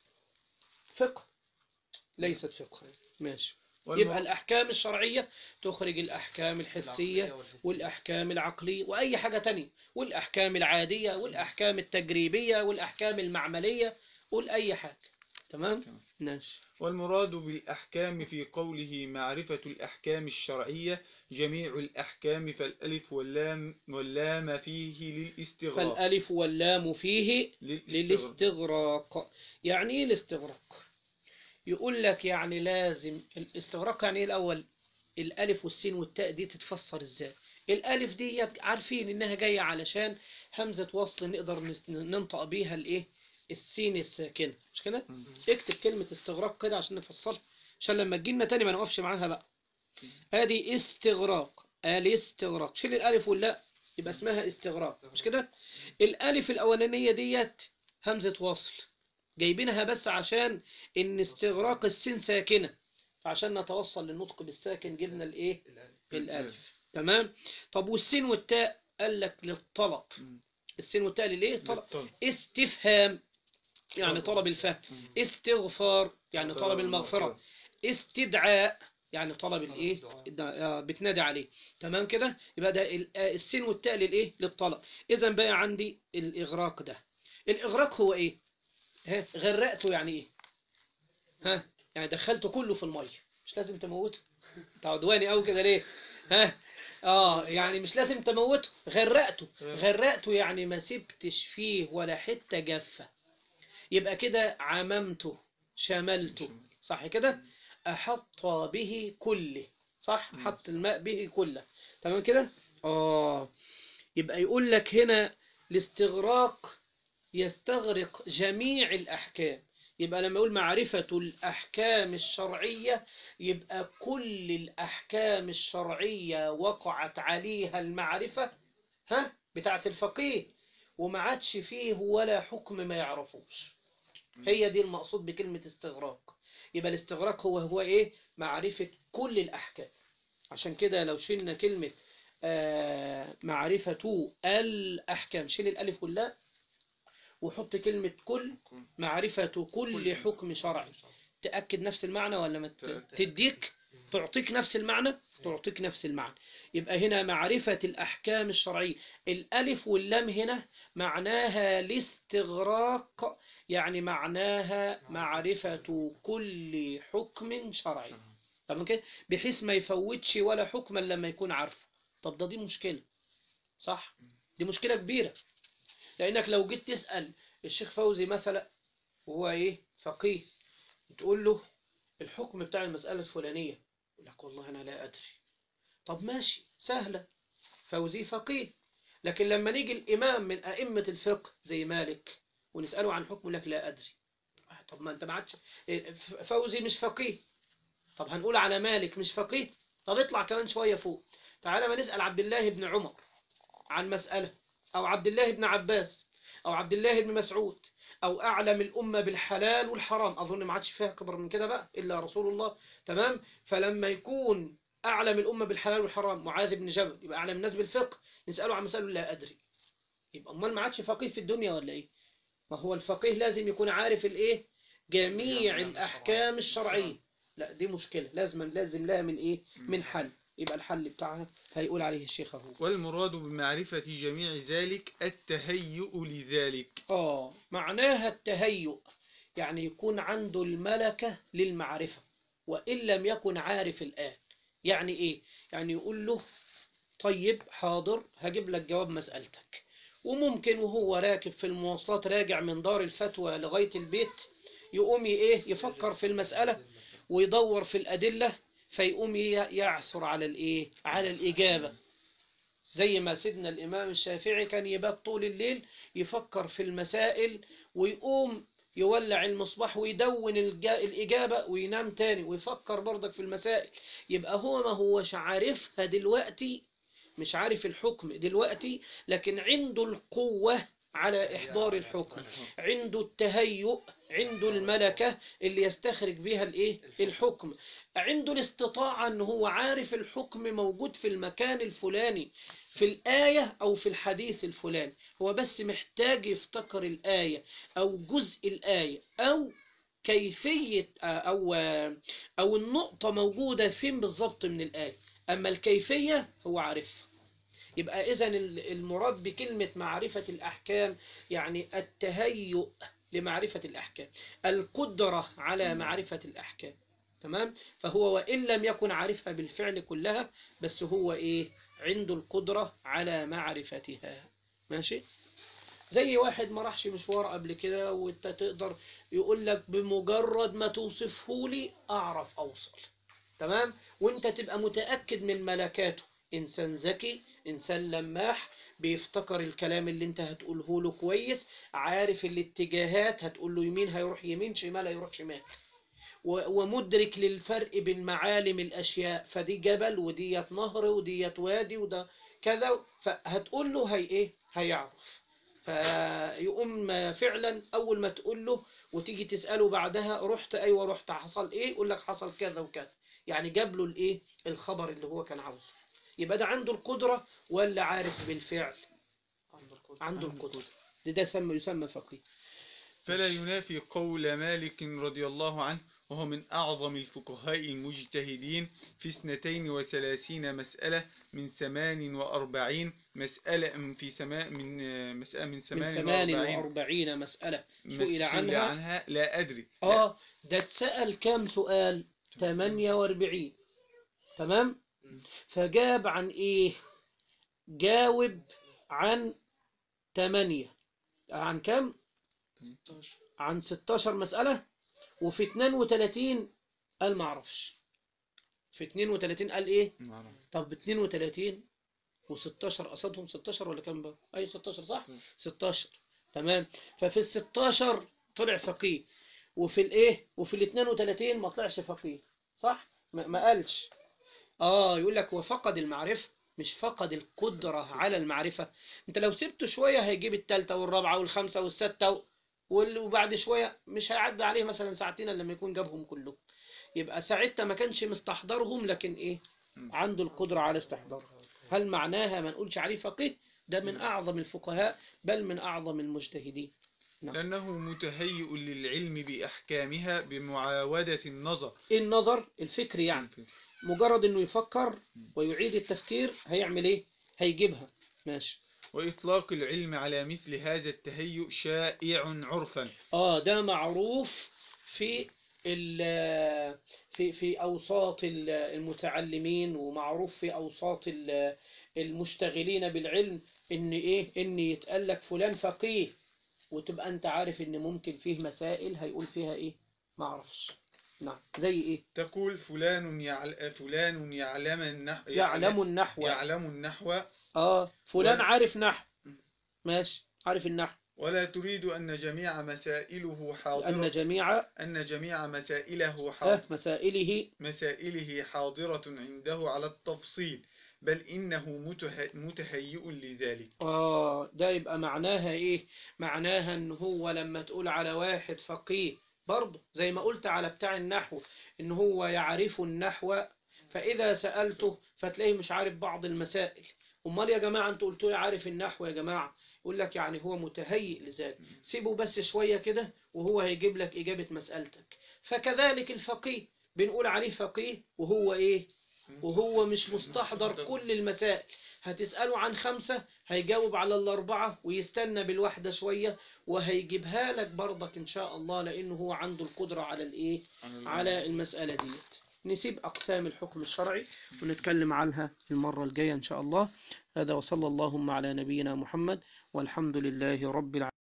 فقه ليست فقه ماشي يبقى الأحكام الشرعية تخرج الأحكام الحسية والأحكام العقلية وأي حاجة تانية والأحكام العادية والأحكام التجريبية والأحكام المعملية قول أي حاجة تمام تمام. ماشي والمراد بالأحكام في قوله معرفة الأحكام الشرعية جميع الأحكام فالألف واللام واللام فيه للاستغراق فالألف واللام فيه للاستغراق للاستغراق يعني ايه الاستغراق يقول لك يعني لازم الاستغراق يعني ايه الاول الالف والسين والتاء دي تتفسر ازاي الالف دي عارفين انها جايه علشان همزه وصل نقدر نس- ننطق بيها الايه السين الساكنه مش كده مم. اكتب كلمه استغراق كده عشان نفصلها عشان لما تجينا تاني ما نقفش معاها بقى ادي استغراق الاستغراق شيل الالف واللاء يبقى اسمها استغراق مش كده الالف الاولانيه ديت همزه وصل جايبينها بس عشان ان استغراق السين ساكنه فعشان نتوصل للنطق بالساكن جبنا الايه الالف تمام طب والسين والتاء قال لك للطلب مم. السين والتاء للايه طلب للطلب. استفهام يعني طلب. طلب الفهم مم. استغفار يعني طلب المغفرة استدعاء يعني طلب الايه الدعاء. الد- آه، بتنادي عليه تمام كده يبقى ده ال- آه، السين والتاء للايه للطلب اذا بقى عندي الاغراق ده الاغراق هو ايه ها غرقته يعني ايه ها يعني دخلته كله في الميه مش لازم تموته انت عدواني قوي كده ليه ها اه يعني مش لازم تموته غرقته غرقته يعني ما سبتش فيه ولا حته جافه يبقى كده عممته شملته صح كده أحط به كله صح مم. حط الماء به كله تمام كده آه يبقى يقول لك هنا الاستغراق يستغرق جميع الأحكام يبقى لما يقول معرفة الأحكام الشرعية يبقى كل الأحكام الشرعية وقعت عليها المعرفة ها بتاعت الفقيه وما عادش فيه ولا حكم ما يعرفوش هي دي المقصود بكلمة استغراق يبقى الاستغراق هو هو ايه معرفة كل الأحكام عشان كده لو شلنا كلمة آه معرفة الأحكام شيل الألف واللاء وحط كلمة كل معرفة كل كل. حكم شرعي تأكد نفس المعنى ولا ما ت- تأكد. تديك تعطيك نفس المعنى تعطيك نفس المعنى يبقى هنا معرفة الأحكام الشرعية الألف واللام هنا معناها الاستغراق يعني معناها معرفة كل حكم شرعي تمام كده بحيث ما يفوتش ولا حكما لما يكون عارفه طب ده دي مشكلة صح دي مشكلة كبيرة لأنك لو جيت تسأل الشيخ فوزي مثلا وهو إيه فقيه تقول له الحكم بتاع المسألة الفلانية يقول لك والله أنا لا أدري طب ماشي سهلة فوزي فقيه لكن لما نيجي الإمام من أئمة الفقه زي مالك ونسأله عن حكم يقول لك لا أدري طب ما أنت ما عادش فوزي مش فقيه طب هنقول على مالك مش فقيه طب اطلع كمان شوية فوق تعالى ما نسأل عبد الله بن عمر عن مسألة أو عبد الله بن عباس أو عبد الله بن مسعود أو أعلم الأمة بالحلال والحرام أظن ما عادش فيها كبر من كده بقى إلا رسول الله تمام فلما يكون أعلم الأمة بالحلال والحرام معاذ بن جبل يبقى أعلم الناس بالفقه نسأله عن مسألة لا أدري يبقى أمال ما عادش فقيه في الدنيا ولا إيه ما هو الفقيه لازم يكون عارف الإيه جميع الأحكام الشرعية لا دي مشكلة لازم لازم لها من إيه من حل يبقى الحل بتاعها هيقول عليه الشيخ أهو والمراد بمعرفة جميع ذلك التهيؤ لذلك آه معناها التهيؤ يعني يكون عنده الملكة للمعرفة وإن لم يكن عارف الآن يعني إيه؟ يعني يقول له طيب حاضر هجيب لك جواب مسألتك وممكن وهو راكب في المواصلات راجع من دار الفتوى لغاية البيت يقوم إيه يفكر في المسألة ويدور في الأدلة فيقوم يعثر على الإيه على الإجابة زي ما سيدنا الإمام الشافعي كان يبات طول الليل يفكر في المسائل ويقوم يولع المصباح ويدون الإجابة وينام تاني ويفكر برضك في المسائل يبقى هو ما هوش عارفها دلوقتي مش عارف الحكم دلوقتي لكن عنده القوة على إحضار الحكم عنده التهيؤ عنده الملكة اللي يستخرج بها الايه الحكم عنده الاستطاعة ان هو عارف الحكم موجود في المكان الفلاني في الآية أو في الحديث الفلاني هو بس محتاج يفتكر الآية أو جزء الآية أو كيفية أو أو النقطة موجودة فين بالظبط من الآية أما الكيفية هو عارفها يبقى إذا المراد بكلمة معرفة الأحكام يعني التهيؤ لمعرفة الأحكام القدرة على معرفة الأحكام تمام فهو وإن لم يكن عارفها بالفعل كلها بس هو إيه عنده القدرة على معرفتها ماشي زي واحد ما راحش مشوار قبل كده وانت تقدر يقول لك بمجرد ما توصفه لي أعرف أوصل تمام وانت تبقى متأكد من ملكاته إنسان ذكي إنسان لماح بيفتكر الكلام اللي انت هتقوله له كويس عارف الاتجاهات هتقول له يمين هيروح يمين شمال هيروح شمال ومدرك للفرق بين معالم الأشياء فدي جبل وديت نهر وديت وادي وده كذا فهتقول له هي إيه هيعرف فيقوم فعلا أول ما تقول له وتيجي تسأله بعدها رحت أيوة رحت حصل إيه يقول لك حصل كذا وكذا يعني جاب له الإيه الخبر اللي هو كان عاوزه يبقى ده عنده القدرة ولا عارف بالفعل عنده القدرة ده, ده يسمى يسمى فقيه فلا ينافي قول مالك رضي الله عنه وهو من أعظم الفقهاء المجتهدين في اثنتين وثلاثين مسألة من ثمان وأربعين مسألة في سماء من مسألة من من ثمان ثمان وأربعين وأربعين مسألة مسئول سئل عنها عنها لا أدري آه ده اتسأل كام سؤال 48 تمام فجاب عن إيه جاوب عن 8 عن كام عن 16 مسألة وفي 32 قال ما اعرفش في 32 قال ايه لا طب 32 و16 قصدهم 16 ولا كام بقى اي 16 صح 16 تمام ففي ال 16 طلع فقيه وفي الايه وفي ال 32 ما طلعش فقيه صح ما ما قالش اه يقول لك هو فقد المعرفة مش فقد القدرة على المعرفة انت لو سبته شوية هيجيب التالتة والرابعة والخامسة والستة و... وال- وبعد شوية مش هيعدي عليه مثلا ساعتين إلا لما يكون جابهم كلهم يبقى ساعتها ما كانش مستحضرهم لكن ايه عنده القدرة على استحضارهم هل معناها ما نقولش عليه فقيه ده من أعظم الفقهاء بل من أعظم المجتهدين لأنه متهيئ للعلم بأحكامها بمعاودة النظر النظر الفكر يعني مجرد انه يفكر ويعيد التفكير هيعمل ايه هيجيبها ماشي وإطلاق العلم على مثل هذا التهيؤ شائع عرفا اه ده معروف في ال- في في أوساط ال- المتعلمين ومعروف في أوساط ال- المشتغلين بالعلم إن إيه إن يتقال لك فلان فقيه وتبقى أنت عارف إن ممكن فيه مسائل هيقول فيها إيه معرفش نعم زي إيه تقول فلان يعل... فلان يعلم النحو يعلم النحو يعلم النحو آه فلان ولا- عارف نحو ماشي عارف النحو ولا تريد أن جميع مسائله أن حاضرة جميع أن جميع مسائله آه حاضرة مسائله مسائله حاضرة عنده على التفصيل بل إنه مته... متهيئ لذلك آه ده يبقى معناها إيه؟ معناها إن هو لما تقول على واحد فقيه برضه زي ما قلت على بتاع النحو إن هو يعرف النحو فإذا سألته فتلاقيه مش عارف بعض المسائل أمال يا جماعة أنتوا قلتوا لي عارف النحو يا جماعة يقول لك يعني هو متهيئ لذلك سيبه بس شوية كده وهو هيجيب لك إجابة مسألتك فكذلك الفقيه بنقول عليه فقيه وهو إيه؟ وهو مش مستحضر كل المسائل هتسأله عن خمسة هيجاوب على الأربعة ويستنى بالواحدة شوية وهيجيبها لك برضك إن شاء الله لأنه هو عنده القدرة على الإيه على المسألة دي نسيب أقسام الحكم الشرعي ونتكلم عنها المرة الجاية إن شاء الله هذا وصلى اللهم على نبينا محمد والحمد لله رب العالمين